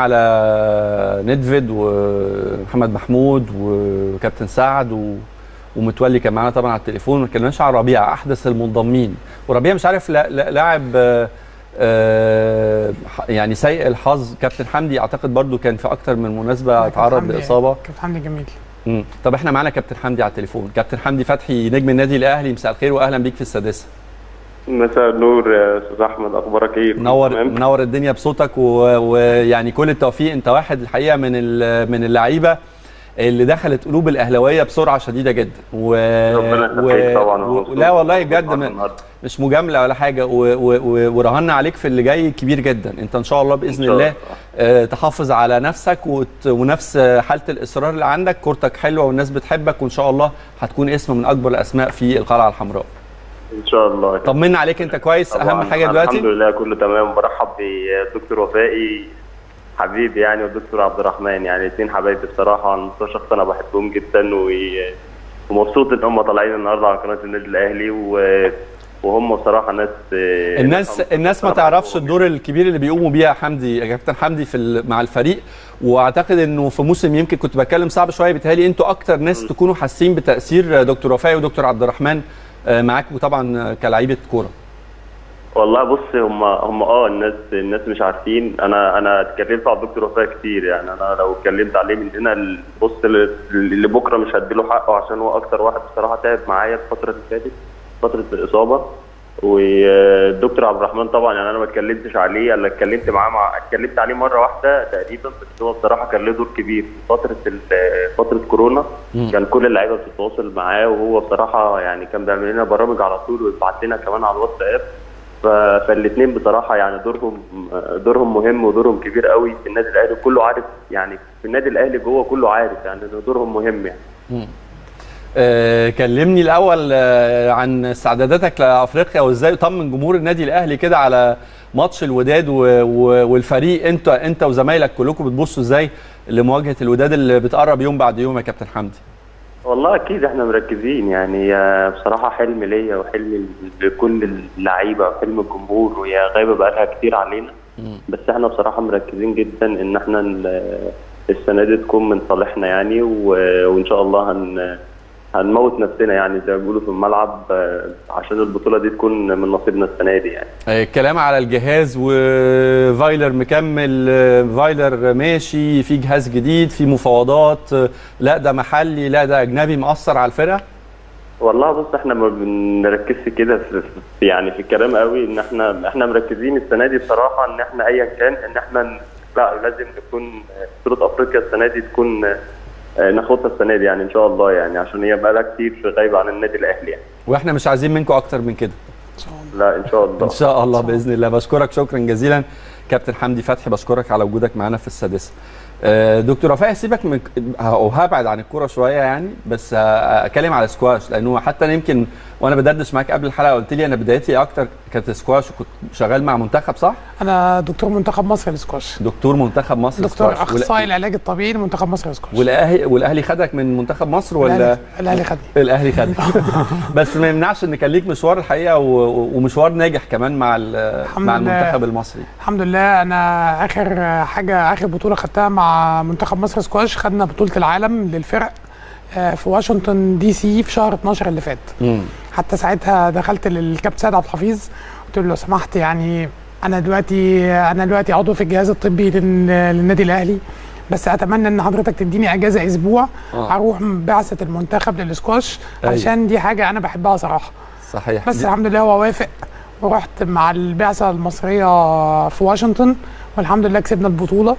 على ندفيد ومحمد محمود وكابتن سعد و... ومتولي كان معانا طبعا على التليفون ما اتكلمناش على ربيع احدث المنضمين وربيع مش عارف لا- لا- لاعب آه، آه، يعني سيء الحظ كابتن حمدي اعتقد برضو كان في اكتر من مناسبه كابتن تعرض حمدي- لاصابه كابتن حمدي جميل مم. طب احنا معانا كابتن حمدي على التليفون كابتن حمدي فتحي نجم النادي الاهلي مساء الخير واهلا بيك في السادسه مساء النور يا استاذ احمد اخبارك ايه منور تمام؟ منور الدنيا بصوتك و- ويعني كل التوفيق انت واحد الحقيقه من ال- من اللعيبه اللي دخلت قلوب الاهلاويه بسرعه شديده جدا و... ربنا يخليك طبعا و... ومبسوط لا والله بجد معاك م- النهاردة. مش مجامله ولا حاجه و... و... و... ورهنا عليك في اللي جاي كبير جدا انت ان شاء الله باذن إن شاء الله الله. آه، تحافظ على نفسك وت... ونفس حاله الاصرار اللي عندك كورتك حلوه والناس بتحبك وان شاء الله هتكون اسم من اكبر الاسماء في القلعه الحمراء ان شاء الله طمنا عليك انت كويس اهم طبعاً حاجه دلوقتي الحمد لله كله تمام برحب بالدكتور وفائي حبيبي يعني والدكتور عبد الرحمن يعني الاثنين حبايبي بصراحه على مستوى شخص انا بحبهم جدا و... ومبسوط ان هم طالعين النهارده على قناه النادي الاهلي و... وهم بصراحه ناس الناس الناس ما تعرفش الدور الكبير اللي بيقوموا بيه يا حمدي يا كابتن حمدي في ال- مع الفريق واعتقد انه في موسم يمكن كنت بتكلم صعب شويه بيتهيألي انتوا اكتر ناس تكونوا حاسين بتاثير دكتور وفاء ودكتور عبد الرحمن آه، معاكم طبعا كلاعيبه كوره والله بص هم هم اه الناس الناس مش عارفين انا انا اتكلمت على الدكتور وفاء كتير يعني انا لو اتكلمت عليه من هنا ل- بص ل- اللي بكره مش هديله حقه عشان هو اكتر واحد بصراحه تعب معايا الفتره اللي فاتت فتره الاصابه والدكتور عبد الرحمن طبعا يعني انا ما اتكلمتش عليه الا اتكلمت معاه مع اتكلمت عليه مره واحده تقريبا بس هو بصراحه كان له دور كبير في فتره ال- فتره كورونا كان كل اللعيبه بتتواصل معاه وهو بصراحه يعني كان بيعمل لنا برامج على طول ويبعت لنا كمان على الواتساب فالاثنين بصراحه يعني دورهم دورهم مهم ودورهم كبير قوي في النادي الاهلي كله عارف يعني في النادي الاهلي جوه كله عارف يعني ان دورهم مهم يعني آه كلمني الاول آه عن استعداداتك لافريقيا وازاي طمن جمهور النادي الاهلي كده على ماتش الوداد و... و... والفريق انت انت وزمايلك كلكم بتبصوا ازاي لمواجهه الوداد اللي بتقرب يوم بعد يوم يا كابتن حمدي والله اكيد احنا مركزين يعني آه، بصراحه حلم ليا وحلم لكل اللعيبه وحلم الجمهور وهي غايبه بقالها كتير علينا بس احنا بصراحه مركزين جدا ان احنا ال- السنه دي تكون من صالحنا يعني و- وان شاء الله هن هنموت نفسنا يعني زي ما بيقولوا في الملعب آه، عشان البطوله دي تكون من نصيبنا السنه دي يعني آه، الكلام على الجهاز وفايلر مكمل آه، فايلر ماشي في جهاز جديد في مفاوضات آه، لا ده محلي لا ده اجنبي مأثر على الفرقه والله بص احنا ما بنركزش كده في في- يعني في الكلام قوي ان احنا احنا مركزين السنه دي بصراحه ان احنا ايا كان ان احنا ن- لا لازم نكون بطوله افريقيا السنه دي تكون آه، ناخدها السنه دي يعني ان شاء الله يعني عشان هي بقالها كتير في غايبه عن النادي الاهلي يعني واحنا مش عايزين منكم اكتر من كده لا ان شاء الله ان شاء الله باذن الله بشكرك شكرا جزيلا كابتن حمدي فتحي بشكرك على وجودك معانا في السادسه آه، دكتور رفاعي سيبك من او هبعد عن الكوره شويه يعني بس اتكلم على سكواش لانه حتى أنا يمكن وانا بدردش معاك قبل الحلقه قلت لي انا بدايتي اكتر كانت سكواش وكنت شغال مع منتخب صح؟ انا دكتور منتخب مصر للسكواش دكتور منتخب مصر دكتور سكواش. اخصائي ولا- العلاج الطبيعي لمنتخب مصر للسكواش والاهلي والاهلي خدك من منتخب مصر ولا الأهلي- الاهلي خدني الاهلي خدك بس ما يمنعش ان كان ليك مشوار الحقيقه و- ومشوار ناجح كمان مع ال- الحمد مع لله. المنتخب المصري الحمد لله انا اخر حاجه اخر بطوله خدتها مع منتخب مصر سكواش خدنا بطوله العالم للفرق آه، في واشنطن دي سي في شهر 12 اللي فات مم. حتى ساعتها دخلت للكابتن سيد عبد الحفيظ قلت له لو سمحت يعني انا دلوقتي انا دلوقتي عضو في الجهاز الطبي لل- للنادي الاهلي بس اتمنى ان حضرتك تديني اجازه اسبوع آه. اروح بعثه المنتخب للسكواش أيوة. عشان دي حاجه انا بحبها صراحه صحيح بس دي- الحمد لله هو وافق ورحت مع البعثه المصريه في واشنطن والحمد لله كسبنا البطوله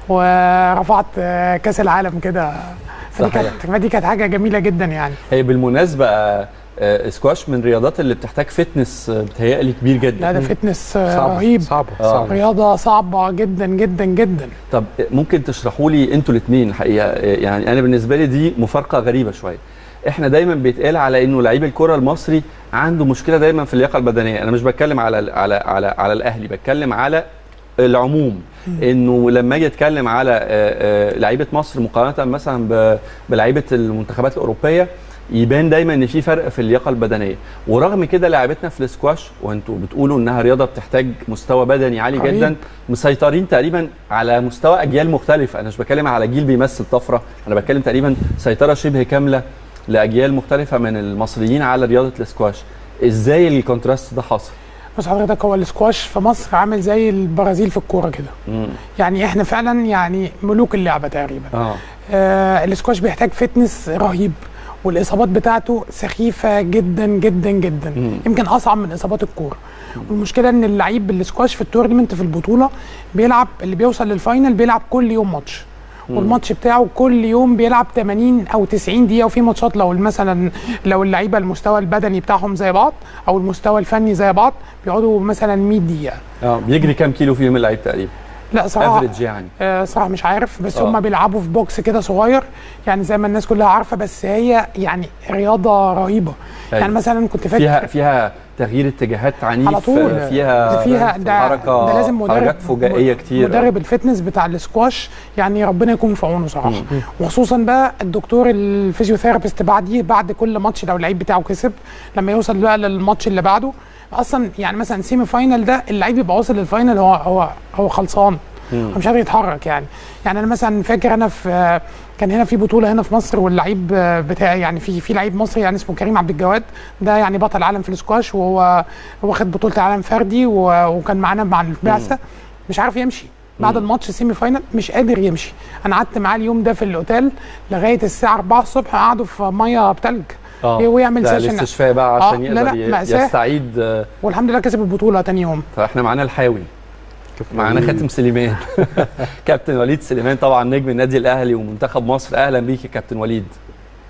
ورفعت آه، كاس العالم كده فدي صحيح. كانت فدي كانت حاجه جميله جدا يعني هي بالمناسبه آه، آه، سكواش من الرياضات اللي بتحتاج فتنس آه، بتهيألي كبير جدا لا ده فتنس آه، صعبة رهيب صعبة آه. صعبة رياضه صعبه جدا جدا جدا طب ممكن تشرحوا لي انتوا الاثنين الحقيقه يعني انا بالنسبه لي دي مفارقه غريبه شويه احنا دايما بيتقال على انه لعيب الكره المصري عنده مشكله دايما في اللياقه البدنيه انا مش بتكلم على على على على الاهلي بتكلم على العموم انه لما اجي اتكلم على آه، آه، لعيبه مصر مقارنه مثلا ب- بلعيبه المنتخبات الاوروبيه يبان دايما ان في فرق في اللياقه البدنيه ورغم كده لعيبتنا في السكواش وانتوا بتقولوا انها رياضه بتحتاج مستوى بدني عالي رهيب. جدا مسيطرين تقريبا على مستوى اجيال مختلفه انا مش بتكلم على جيل بيمثل طفره انا بتكلم تقريبا سيطره شبه كامله لاجيال مختلفه من المصريين على رياضه السكواش ازاي الكونتراست ده حاصل بس حضرتك هو السكواش في مصر عامل زي البرازيل في الكوره كده مم. يعني احنا فعلا يعني ملوك اللعبه تقريبا اه آه السكواش بيحتاج فتنس رهيب والاصابات بتاعته سخيفه جدا جدا جدا مم. يمكن اصعب من اصابات الكوره والمشكله ان اللعيب بالسكواش في التورنمنت في البطوله بيلعب اللي بيوصل للفاينل بيلعب كل يوم ماتش والماتش بتاعه كل يوم بيلعب 80 او 90 دقيقه وفي ماتشات لو مثلا لو اللعيبه المستوى البدني بتاعهم زي بعض او المستوى الفني زي بعض بيقعدوا مثلا 100 دقيقه اه بيجري كام كيلو في يوم اللعيب تقريبا لا صراحه افريج يعني آه، صراحه مش عارف بس آه. هم بيلعبوا في بوكس كده صغير يعني زي ما الناس كلها عارفه بس هي يعني رياضه رهيبه أيوة. يعني مثلا كنت فاكر فيها فيها تغيير اتجاهات عنيف على طول. آه، فيها ده فيها ده حركه ده لازم مدرب حركات فجائيه كتير مدرب الفتنس بتاع السكواش يعني ربنا يكون في عونه صراحه وخصوصا بقى الدكتور الفيزيوثيرابيست بعديه بعد كل ماتش لو اللعيب بتاعه كسب لما يوصل بقى للماتش اللي بعده اصلا يعني مثلا سيمي فاينل ده اللعيب يبقى واصل للفاينل هو هو هو خلصان هو مش قادر يتحرك يعني يعني انا مثلا فاكر انا في كان هنا في بطوله هنا في مصر واللعيب بتاعي يعني في في لعيب مصري يعني اسمه كريم عبد الجواد ده يعني بطل عالم في السكواش وهو واخد بطوله عالم فردي و- وكان معانا مع البعثه مش عارف يمشي بعد الماتش سيمي فاينل مش قادر يمشي انا قعدت معاه اليوم ده في الاوتيل لغايه الساعه 4 الصبح قعدوا في ميه بتلج اه ويعمل ده سيشن الاستشفاء بقى عشان آه، لا، يقدر لا، ي- مأساة. يستعيد آه، والحمد لله كسب البطوله تاني يوم فاحنا معانا الحاوي معانا خاتم سليمان كابتن وليد سليمان طبعا نجم النادي الاهلي ومنتخب مصر اهلا بيك يا كابتن وليد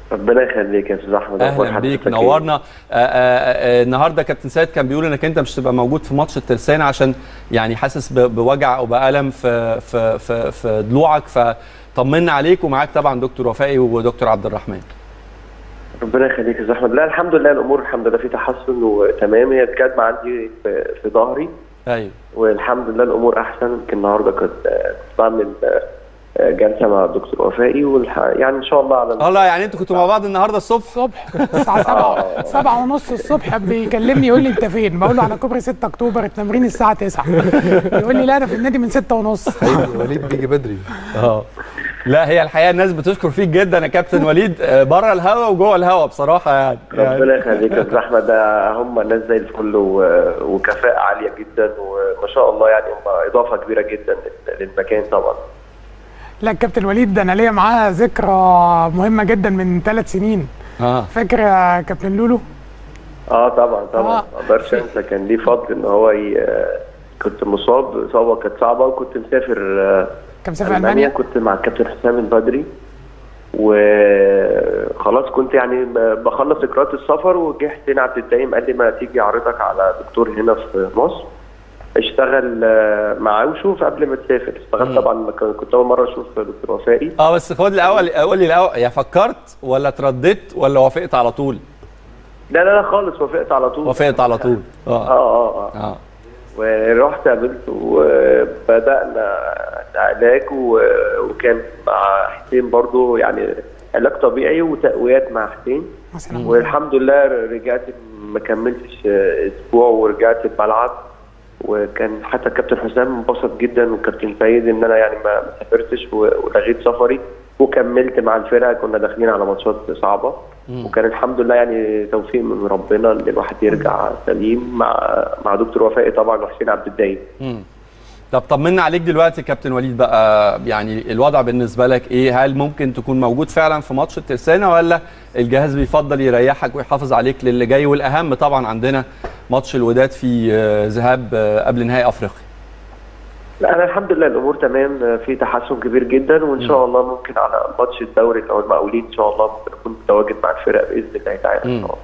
ربنا يخليك يا استاذ احمد أخبار اهلا بيك حضرتك إيه؟ نورنا آه، آه، آه، النهارده كابتن سيد كان بيقول انك انت مش هتبقى موجود في ماتش الترسانة عشان يعني حاسس ب- بوجع او بالم في في في, في ضلوعك فطمنا عليك ومعاك طبعا دكتور وفائي ودكتور عبد الرحمن ربنا يخليك يا استاذ احمد لا الحمد لله الامور الحمد لله في تحسن وتمام هي الكدمه عندي في, في ظهري ايوه والحمد لله الامور احسن يمكن النهارده كنت كنت بعمل آه، جلسه مع الدكتور وفائي والح... يعني ان شاء الله على الله يعني انتوا كنتوا مع بعض النهارده الصبح الصبح الساعة 7 7 ونص الصبح بيكلمني يقول لي انت فين؟ بقول له على كوبري 6 اكتوبر التمرين الساعة 9 يقول لي لا انا في النادي من 6 ونص أيوة، وليد بيجي بدري اه لا هي الحقيقه الناس بتشكر فيك جدا يا كابتن وليد آه، بره الهوا وجوه الهوا بصراحه يعني, يعني ربنا يخليك يا استاذ احمد ده هم ناس زي الفل و- وكفاءه عاليه جدا وما شاء الله يعني هم اضافه كبيره جدا لل- للمكان طبعا لا الكابتن وليد ده انا ليا معاه ذكرى مهمة جدا من ثلاث سنين اه فاكر يا كابتن لولو؟ اه طبعا طبعا آه. ما اقدرش انسى كان ليه فضل ان هو ي... كنت مصاب اصابه كانت صعبه وكنت مسافر آه، كان مسافر المانيا المانيا كنت مع الكابتن حسام البدري وخلاص كنت يعني ب- بخلص اجراءات السفر وجه حسين عبد الدايم قال لي ما تيجي اعرضك على دكتور هنا في مصر اشتغل آه، معاه وشوف قبل ما تسافر اشتغلت طبعا ما كان- كنت اول مره اشوف دكتور وفائي اه بس خد الاول قول لي الاول يا فكرت ولا ترددت ولا وافقت على طول؟ لا لا لا خالص وافقت على طول وافقت على طول اه اه اه اه اه ورحت قابلته وبدأنا علاج و- وكان مع حسين برضو يعني علاج طبيعي وتقويات مع حسين مثلا والحمد لله رجعت ما كملتش اسبوع ورجعت الملعب وكان حتى الكابتن حسام انبسط جدا والكابتن سيد ان انا يعني ما ما سافرتش و- ولغيت سفري وكملت مع الفرقه كنا داخلين على ماتشات صعبه وكان الحمد لله يعني توفيق من ربنا ان الواحد يرجع سليم مع مع دكتور وفائي طبعا وحسين عبد الدايم مم. طب طمنا عليك دلوقتي كابتن وليد بقى يعني الوضع بالنسبه لك ايه هل ممكن تكون موجود فعلا في ماتش الترسانة ولا الجهاز بيفضل يريحك ويحافظ عليك للي جاي والاهم طبعا عندنا ماتش الوداد في آه، ذهاب آه، قبل نهائي افريقيا لا انا الحمد لله الامور تمام في تحسن كبير جدا وان شاء الله ممكن على ماتش الدوري او المقاولين ان شاء الله ممكن اكون متواجد مع الفرق باذن الله تعالى إن شاء الله.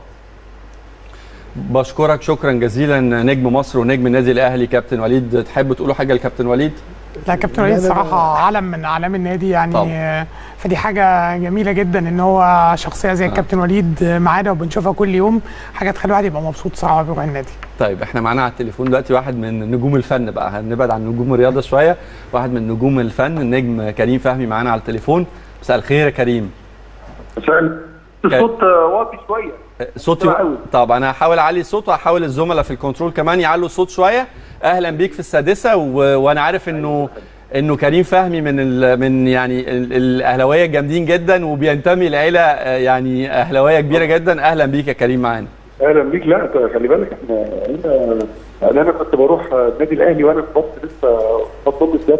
بشكرك شكرا جزيلا نجم مصر ونجم النادي الاهلي كابتن وليد تحب تقولوا حاجه لكابتن وليد لا كابتن وليد صراحة علم من أعلام النادي يعني طبعا. آه، فدي حاجة جميلة جدا إن هو شخصية زي الكابتن وليد آه، معانا وبنشوفها كل يوم حاجة تخلي الواحد يبقى مبسوط صراحة بيروح النادي طيب احنا معانا على التليفون دلوقتي واحد من نجوم الفن بقى هنبعد عن نجوم الرياضه شويه واحد من نجوم الفن النجم كريم فهمي معانا على التليفون مساء الخير يا كريم الصوت واطي شويه صوتي حلو أوي. طب انا هحاول اعلي الصوت وهحاول الزملاء في الكنترول كمان يعلوا الصوت شويه اهلا بيك في السادسه و... وانا عارف انه انه كريم فهمي من ال... من يعني ال- الاهلاويه الجامدين جدا وبينتمي لعيله آه، يعني اهلاويه كبيره جدا اهلا بيك يا كريم معانا اهلا بيك لا أنت خلي بالك احنا هنا يعني انا كنت بروح النادي الاهلي وانا في مصر لسه بطل الذات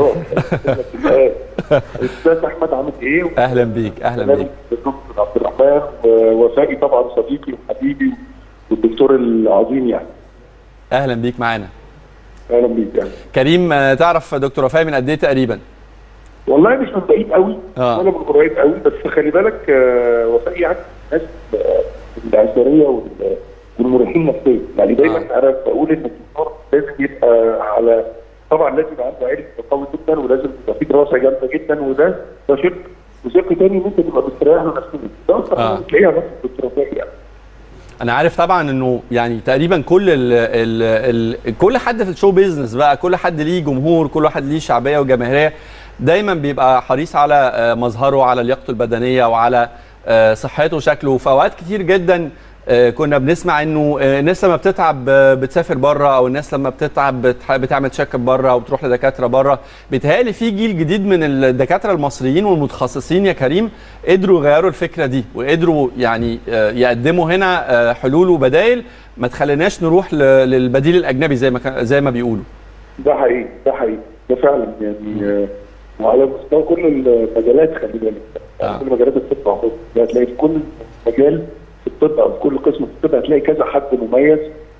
الانتظار الاستاذ احمد عامل ايه؟ اهلا بيك اهلا بيك الدكتور عبد الرحمن ووفائي طبعا صديقي وحبيبي والدكتور العظيم يعني اهلا بيك معانا اهلا بيك يعني كريم آه، تعرف دكتور وفاء من قد ايه تقريبا والله مش من بعيد قوي آه. ولا من قريب قوي بس خلي بالك آه، وفائي يعني ناس آه، العنصريه وال- والمريحين نفسيا يعني دايما آه. انا بقول ان الدكتور لازم يبقى على طبعا لازم يبقى عنده علم قوي جدا ولازم يبقى في دراسه جامده جدا وده ده شق وشق تاني ان انت تبقى مستريح له نفسيا ده اكتر آه. حاجه بتلاقيها بس في الدكتور وفائي يعني انا عارف طبعا انه يعني تقريبا كل ال ال ال كل حد في الشو بيزنس بقى كل حد ليه جمهور كل واحد ليه شعبيه وجماهيريه دايما بيبقى حريص على آه، مظهره على لياقته البدنيه وعلى آه، صحته وشكله في اوقات كتير جدا آه، كنا بنسمع انه آه، الناس لما بتتعب آه، بتسافر بره او الناس لما بتتعب بتح- بتعمل تشيك اب بره او بتروح لدكاتره بره بيتهيألي في جيل جديد من الدكاتره المصريين والمتخصصين يا كريم قدروا يغيروا الفكره دي وقدروا يعني آه، يقدموا هنا آه، حلول وبدائل ما تخليناش نروح ل- للبديل الاجنبي زي ما كان- زي ما بيقولوا ده حقيقي ده حقيقي ده فعلا يعني آه، وعلى مستوى كل المجالات خلي بالك آه. يعني كل مجالات الطب عموما يعني هتلاقي في كل مجال في الطب او في كل قسم في الطب هتلاقي كذا حد مميز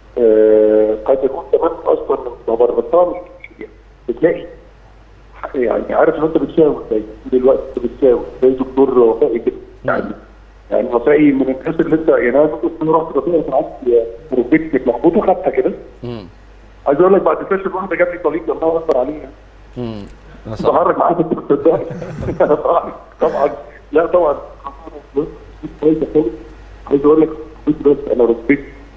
آه، قد يكون كمان اصلا من بره مش كتير بتلاقي يعني عارف ان انت بتساوي زي دلوقتي انت بتساوي زي دكتور وفائي كده يعني يعني وفائي من الناس اللي انت يعني انا كنت رحت رفيق كان عندي روبيك مخبوط وخدتها كده مم. عايز اقول لك بعد سيشن واحده جاب لي طليق الله اكبر عليها مم. ده صعب. بهرج معاك انت بتصدقني طبعا طبعا لا طبعا كويسه خالص عايز اقول لك بس انا ركبت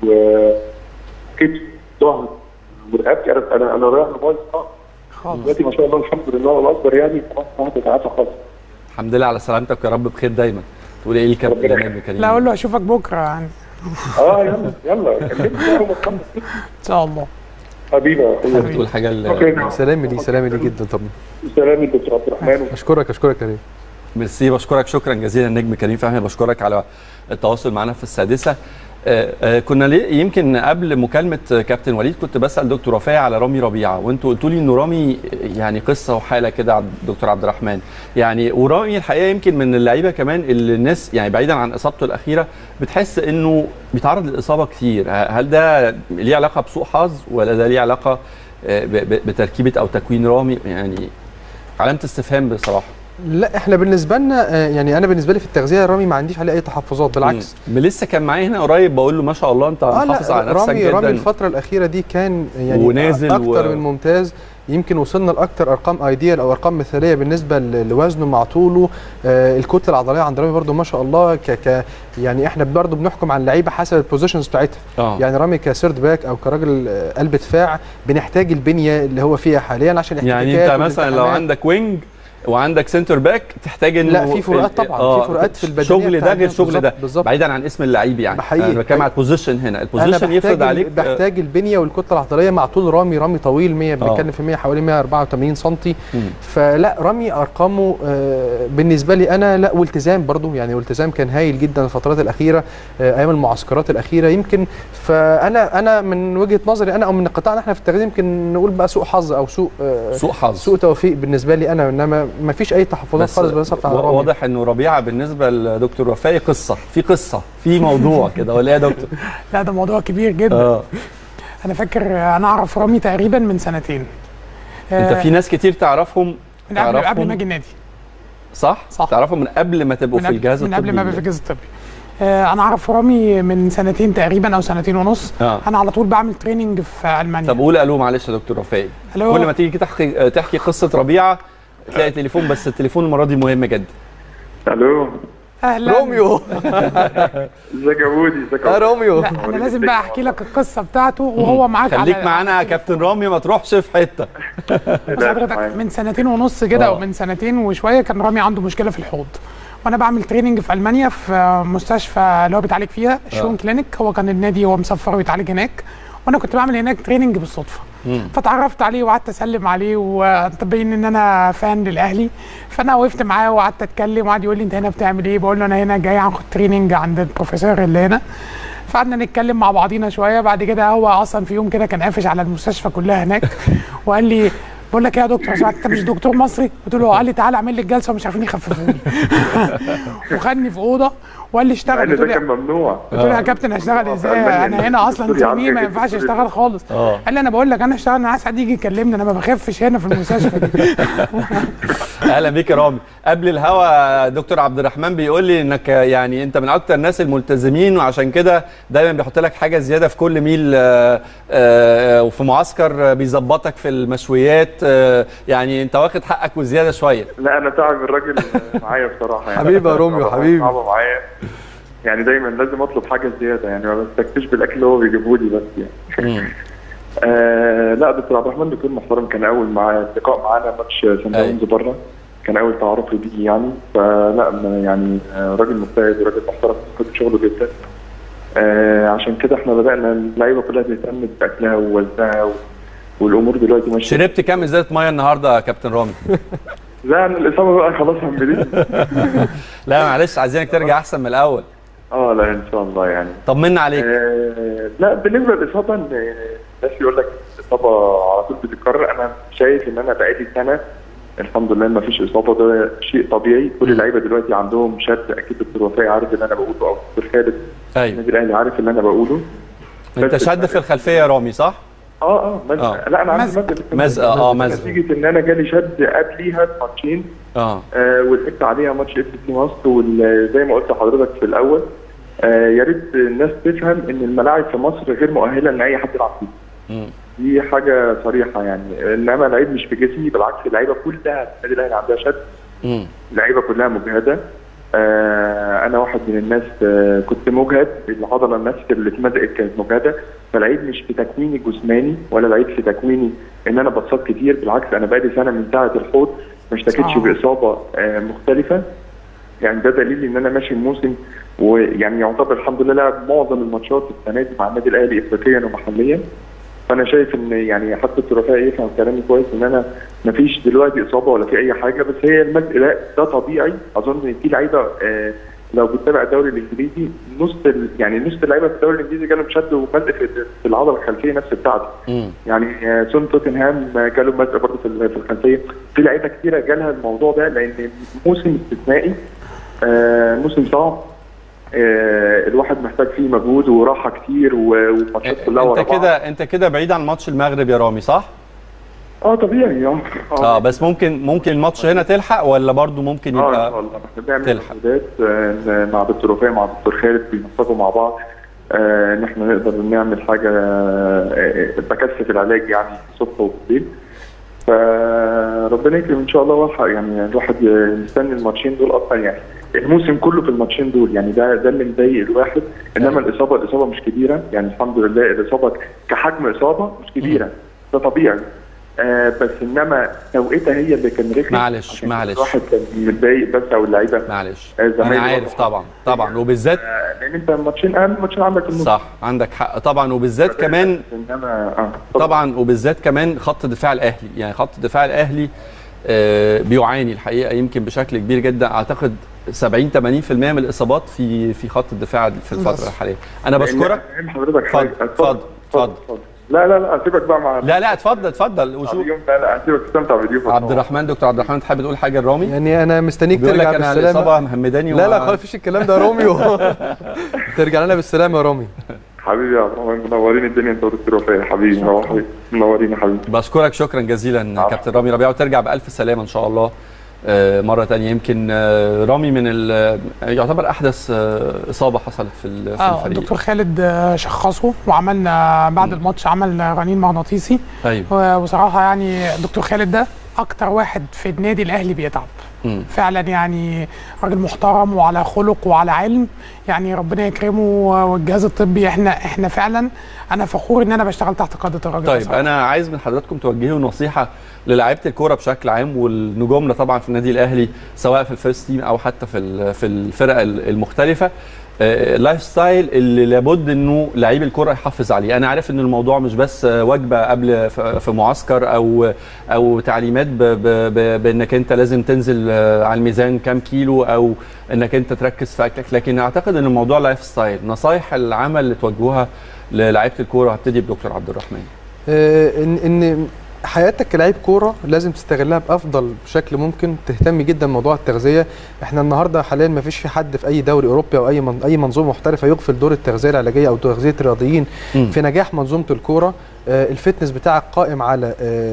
وكتف ظهر ورقبتي انا انا انا رايح لبايظ خالص دلوقتي ما شاء الله الحمد لله الله اكبر يعني خلاص ما هتتعافى خالص الحمد لله على سلامتك يا رب بخير دايما تقول ايه الكابتن ربنا جمال كريم لا اقول له اشوفك بكره يعني اه يلا يلا كلمني بقى وما تخلص. ان شاء الله حبيبي يا أخويا. بتقول حاجه ل- شكراً. سلامي ليه سلامي ليه جدا طبعا سلامي دكتور عبد الرحمن اشكرك اشكرك يا كريم ميرسي بشكرك شكرا جزيلا نجم كريم فهمي بشكرك على التواصل معنا في السادسه آه، آه، كنا ليه يمكن قبل مكالمه كابتن وليد كنت بسال دكتور رفاعي على رامي ربيعه وانتوا قلتوا لي انه رامي يعني قصه وحاله كده عند دكتور عبد الرحمن يعني ورامي الحقيقه يمكن من اللعيبه كمان اللي الناس يعني بعيدا عن اصابته الاخيره بتحس انه بيتعرض للاصابه كتير ه- هل ده ليه علاقه بسوء حظ ولا ده ليه علاقه آه، ب- ب- بتركيبه او تكوين رامي يعني علامه استفهام بصراحه لا احنا بالنسبه لنا آه، يعني انا بالنسبه لي في التغذيه رامي ما عنديش عليه اي تحفظات بالعكس مم. لسه كان معايا هنا قريب بقول له ما شاء الله انت اه محافظ لا على نفسك رامي جدا رامي الفتره الاخيره دي كان يعني ونازل اكتر و- من ممتاز يمكن وصلنا لاكتر ارقام ايديال او ارقام مثاليه بالنسبه ل- لوزنه مع طوله آه الكتله العضليه عند رامي برده ما شاء الله ك ك يعني احنا برده بنحكم على اللعيبه حسب البوزيشنز بتاعتها اه يعني رامي كسيرد باك او كراجل آه، قلب دفاع بنحتاج البنيه اللي هو فيها حاليا عشان يعني احتكاكات انت مثلا لو والالتحامات. عندك وينج وعندك سنتر باك تحتاج انه لا، في فروقات ال- طبعاً، في فروقات في البدنية شغل ده بتاعتنا. غير شغل ده بالظبط، بالظبط. بعيدا عن اسم اللعيب يعني حقيقي. انا بتكلم على البوزيشن هنا انا البوزيشن يفرض بحتاج عليك ال- بحتاج البنيه والكتله العضليه مع طول رامي رامي طويل 100 بنتكلم في 100 حوالي 184 سم مم. فلا رامي ارقامه آه، بالنسبه لي انا لا والتزام برضو يعني والتزام كان هايل جدا الفترات الاخيره آه، ايام المعسكرات الاخيره يمكن فانا انا من وجهه نظري انا او من قطاعنا احنا في التغذيه يمكن نقول بقى سوء حظ او سوء آه، سوء حظ سوء توفيق بالنسبه لي انا انما ما فيش اي تحفظات بس خالص بالنسبه بتاع و- رامي واضح انه ربيعه بالنسبه لدكتور وفاي قصه في قصه في موضوع كده ولا ايه يا دكتور؟ لا ده موضوع كبير جدا اه انا فاكر انا اعرف رامي تقريبا من سنتين انت آه، في ناس كتير تعرفهم من قبل قبل تعرفهم؟ ما اجي النادي صح؟ صح. تعرفهم من قبل ما تبقوا من في قبل- الجهاز من الطبي قبل ما ابقى في الجهاز الطبي آه، انا اعرف رامي من سنتين تقريبا او سنتين ونص اه انا على طول بعمل تريننج في المانيا طب قول الو معلش يا دكتور وفاء ألو. كل ما تيجي كده تحكي تحكي قصه ربيعه تلاقي تليفون بس التليفون المره دي مهم جدا الو اهلا روميو ازيك يا بودي ازيك يا يا روميو لا انا لازم بقى احكي لك القصه بتاعته وهو معاك خليك على معانا يا كابتن رامي ما تروحش في حته بص حضرتك من سنتين ونص كده آه. او من سنتين وشويه كان رامي عنده مشكله في الحوض وانا بعمل تريننج في المانيا في مستشفى اللي هو بيتعالج فيها شون كلينيك هو كان النادي هو مسافر ويتعالج هناك وانا كنت بعمل هناك تريننج بالصدفه فتعرفت عليه وقعدت اسلم عليه وتبين ان انا فان للاهلي فانا وقفت معاه وقعدت اتكلم وقعد يقول لي انت هنا بتعمل ايه بقول له انا هنا جاي اخد تريننج عند البروفيسور اللي هنا فقعدنا نتكلم مع بعضينا شويه بعد كده هو اصلا في يوم كده كان قافش على المستشفى كلها هناك وقال لي بقول لك ايه يا دكتور سمعت انت مش دكتور مصري قلت له قال لي تعالى اعمل لي الجلسه ومش عارفين يخففوني وخدني في اوضه وقال لي اشتغل لان قلت ده له كان ممنوع قلت له يا كابتن اشتغل ازاي انا هنا اصلا ترينيه ما ينفعش اشتغل خالص اه قال لي انا بقول لك انا اشتغل انا عايز حد يجي يكلمني انا ما بخفش هنا في المستشفى دي اهلا بيك يا رامي قبل الهوا دكتور عبد الرحمن بيقول لي انك يعني انت من اكتر الناس الملتزمين وعشان كده دايما بيحط لك حاجه زياده في كل ميل آه، آه، وفي معسكر بيظبطك في المشويات آه، يعني انت واخد حقك وزياده شويه لا انا تعب الراجل معايا بصراحه يعني حبيبي يا روميو، صعبة- حبيبي. صعبه معايا يعني دايما لازم اطلب حاجه زياده يعني ما بستكتش بالاكل اللي هو بيجيبه لي بس يعني آه لا دكتور عبد الرحمن دكتور محترم كان اول معاه لقاء معانا ماتش سان داونز بره كان اول تعارف لي بيه يعني فلا ما يعني آه، راجل مجتهد وراجل محترم كنت شغله جدا آه عشان كده احنا بدانا اللعيبه كلها تهتم باكلها ووزنها و... والامور دلوقتي ماشيه شربت كام ازازه ميه النهارده يا كابتن رامي لا انا الاصابه بقى خلاص هنبتدي لا معلش عايزينك ترجع احسن من الاول اه لا ان شاء الله يعني طمنا عليك آه لا بالنسبه للاصابه إن الناس يقول لك الاصابه على طول بتتكرر انا شايف ان انا بقالي سنه الحمد لله ما فيش اصابه ده شيء طبيعي كل اللعيبه دلوقتي عندهم شد اكيد الدكتور وفاء عارف اللي انا بقوله او الدكتور خالد ايوه النادي الاهلي عارف اللي انا بقوله انت شد في الخلفيه يا رامي صح اه اه مزق آه. لا انا عندي مزق. مزق لسه مزق اه مزق نتيجه ان انا جالي شد قبليها بماتشين اه آه ولعبت عليها ماتش اف سي مصر وزي ما قلت لحضرتك في الاول آه يا ريت الناس تفهم ان الملاعب في مصر غير مؤهله ان اي حد يلعب فيها مم. دي حاجه صريحه يعني انما اللعيب مش في جسمي بالعكس اللعيبه كلها النادي الاهلي عندها شد مم. اللعيبه كلها مجهده آه انا واحد من الناس آه كنت مجهد العضله النفسيه اللي اتمزقت كانت مجهده فالعيب مش في تكويني الجسماني ولا العيب في تكويني ان انا بتصاب كتير بالعكس انا بقالي سنه من ساعه الحوض ما اشتكيتش آه. باصابه آه مختلفه يعني ده دليل ان انا ماشي الموسم ويعني يعتبر الحمد لله لاعب معظم الماتشات السنه دي مع النادي الاهلي افريقيا ومحليا فانا شايف ان يعني حتى الثلاثاء يفهم كلامي كويس ان انا ما فيش دلوقتي اصابه ولا في اي حاجه بس هي المزق ده ده طبيعي اظن ان في لعيبه آه لو بتتابع الدوري الانجليزي نص ال- يعني نص اللعيبه في الدوري الانجليزي جالهم شد ومزق في في العضله الخلفيه نفس بتاعتي مم. يعني آه، سون توتنهام آه، جاله مزق برضه في ال- في الخلفيه في لعيبه كتيره جالها الموضوع ده لان موسم استثنائي آه، موسم صعب آه، الواحد محتاج فيه مجهود وراحه كتير و- والماتشات كلها ورا انت بعض. كده انت كده بعيد عن ماتش المغرب يا رامي صح؟ اه طبيعي اه اه بس ممكن ممكن الماتش هنا تلحق ولا برضو ممكن اه ان يبقى شاء الله احنا بنعمل تلحق. مجهودات آه، مع دكتور وفاء مع دكتور خالد بينسقوا مع بعض آه، ان احنا نقدر نعمل حاجه آه، بكثف العلاج يعني الصبح وبالليل فربنا يكرم ان شاء الله والحق يعني الواحد مستني الماتشين دول اصلا يعني الموسم كله في الماتشين دول يعني ده ده اللي مضايق الواحد انما الاصابه الاصابه مش كبيره يعني الحمد لله الاصابه كحجم اصابه مش كبيره ده طبيعي آه بس انما توقيتها هي اللي كان رخم معلش، عشان معلش. الواحد كان متضايق بس او اللعيبه معلش آه، زمايلي انا عارف برضه. طبعا طبعا وبالذات آه، لان انت الماتشين اهم ماتشين عندك في الموسم صح عندك حق طبعا وبالذات كمان انما اه طبعا وبالذات كمان خط دفاع الاهلي يعني خط دفاع الاهلي آه، بيعاني الحقيقه يمكن بشكل كبير جدا اعتقد 70 80% من الاصابات في في خط الدفاع في الفتره بس. الحاليه انا بشكرك فاهم حضرتك اتفضل، حاجه اتفضل، اتفضل. لا لا لا سيبك بقى مع لا لا اتفضل اتفضل وشوف اليوم لا لا سيبك تستمتع بالضيوف عبد الرحمن دكتور عبد الرحمن تحب تقول حاجه لرامي يعني انا مستنيك بيقول لك ترجع انا بالسلامه الاصابه مهمداني لا لا وما- خالص مفيش الكلام ده يا رومي ترجع لنا بالسلامه يا رامي حبيبي يا عبد الرحمن منورين الدنيا انت ودكتور وفاء حبيبي منور- منورين يا حبيبي بشكرك شكرا جزيلا عفوا. كابتن رامي ربيعه وترجع بالف سلامه ان شاء الله آه، مرة تانية يمكن آه، رامي من ال- يعتبر أحدث آه، إصابة حصلت في ال- في اه الفريق الدكتور خالد آه، شخصه وعملنا بعد الماتش عمل رنين مغناطيسي أيوه و- وصراحه يعني الدكتور خالد ده اكتر واحد في النادي الاهلي بيتعب مم. فعلا يعني راجل محترم وعلى خلق وعلى علم يعني ربنا يكرمه والجهاز الطبي احنا احنا فعلا انا فخور ان انا بشتغل تحت قاده الراجل ده طيب صراحة. انا عايز من حضراتكم توجهوا نصيحه للاعيبه الكوره بشكل عام والنجومنا طبعا في النادي الاهلي سواء في الفيرست تيم او حتى في ال- في الفرق ال- المختلفه آه، اللايف ستايل اللي لابد انه لعيب الكره يحافظ عليه انا عارف ان الموضوع مش بس آه، وجبه قبل ف- في معسكر او او تعليمات ب- ب- ب- بانك انت لازم تنزل آه، على الميزان كام كيلو او انك انت تركز في اكلك لكن اعتقد ان الموضوع لايف ستايل نصايح العمل اللي توجهوها للعيبه الكوره هبتدي بدكتور عبد الرحمن آه، ان ان حياتك كلاعب كوره لازم تستغلها بافضل شكل ممكن تهتم جدا بموضوع التغذيه احنا النهارده حاليا ما فيش في حد في اي دوري اوروبي او اي من اي منظومه محترفه يغفل دور التغذيه العلاجيه او تغذيه الرياضيين مم. في نجاح منظومه الكوره آه، الفتنس بتاعك قائم على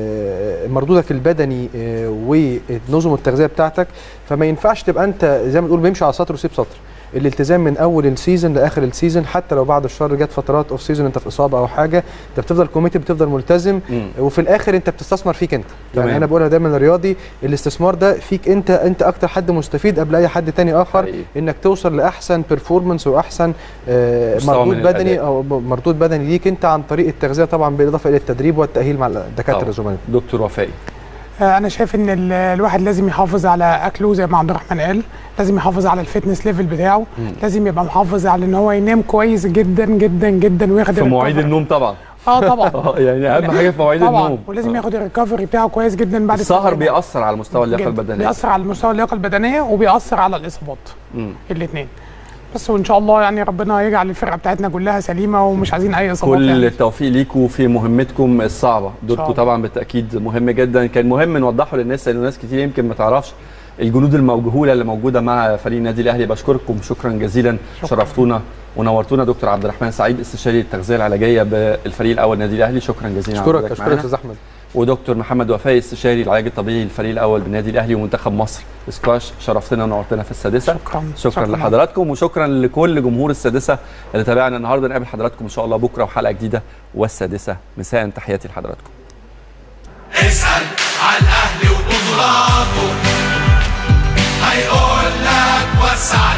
آه، مردودك البدني آه، ونظم التغذيه بتاعتك فما ينفعش تبقى انت زي ما تقول بيمشي على سطر وسيب سطر الالتزام من اول السيزون لاخر السيزون حتى لو بعد الشهر جت فترات اوف سيزون انت في اصابه او حاجه انت بتفضل كوميتي بتفضل ملتزم مم. وفي الاخر انت بتستثمر فيك انت تمام. يعني انا بقولها دايما للرياضي الاستثمار ده فيك انت انت اكتر حد مستفيد قبل اي حد تاني اخر حقيقي. انك توصل لاحسن بيرفورمانس واحسن آه، مستوى من مردود بدني الأداء. او مردود بدني ليك انت عن طريق التغذيه طبعا بالاضافه الى التدريب والتاهيل مع الدكاتره طبعاً. الزملاء دكتور وفائي آه، انا شايف ان ال- الواحد لازم يحافظ على اكله زي ما عبد الرحمن قال لازم يحافظ على الفتنس ليفل بتاعه لازم يبقى محافظ على ان هو ينام كويس جدا جدا جدا وياخد في مواعيد الريكفري. النوم طبعا اه طبعا اه يعني اهم حاجه في مواعيد طبعا النوم ولازم آه. ياخد الريكفري بتاعه كويس جدا بعد السهر التمرين. بيأثر على مستوى اللياقه جداً. البدنيه بيأثر على مستوى اللياقه البدنيه وبيأثر على الاصابات مم. الاثنين بس وان شاء الله يعني ربنا يجعل الفرقه بتاعتنا كلها سليمه ومش عايزين اي اصابات كل يعني. التوفيق ليكم في مهمتكم الصعبه دوركم الله. طبعا بالتاكيد مهم جدا كان مهم نوضحه للناس لان ناس كتير يمكن ما تعرفش الجنود الموجوده اللي موجوده مع فريق النادي الاهلي بشكركم شكرا جزيلا شكراً. شرفتونا ونورتونا دكتور عبد الرحمن سعيد استشاري التغذيه العلاجيه بالفريق الاول النادي الاهلي شكرا جزيلا على اشكرك وجودك اشكرك معانا. يا استاذ احمد ودكتور محمد وفاء استشاري العلاج الطبيعي للفريق الاول بالنادي الاهلي ومنتخب مصر سكواش شرفتنا ونورتنا في السادسه شكراً. شكرا, شكراً. لحضراتكم وشكرا لكل جمهور السادسه اللي تابعنا النهارده نقابل حضراتكم ان شاء الله بكره وحلقه جديده والسادسه مساء تحياتي لحضراتكم اسأل على الأهلي وبطولاته هيقول لك وسع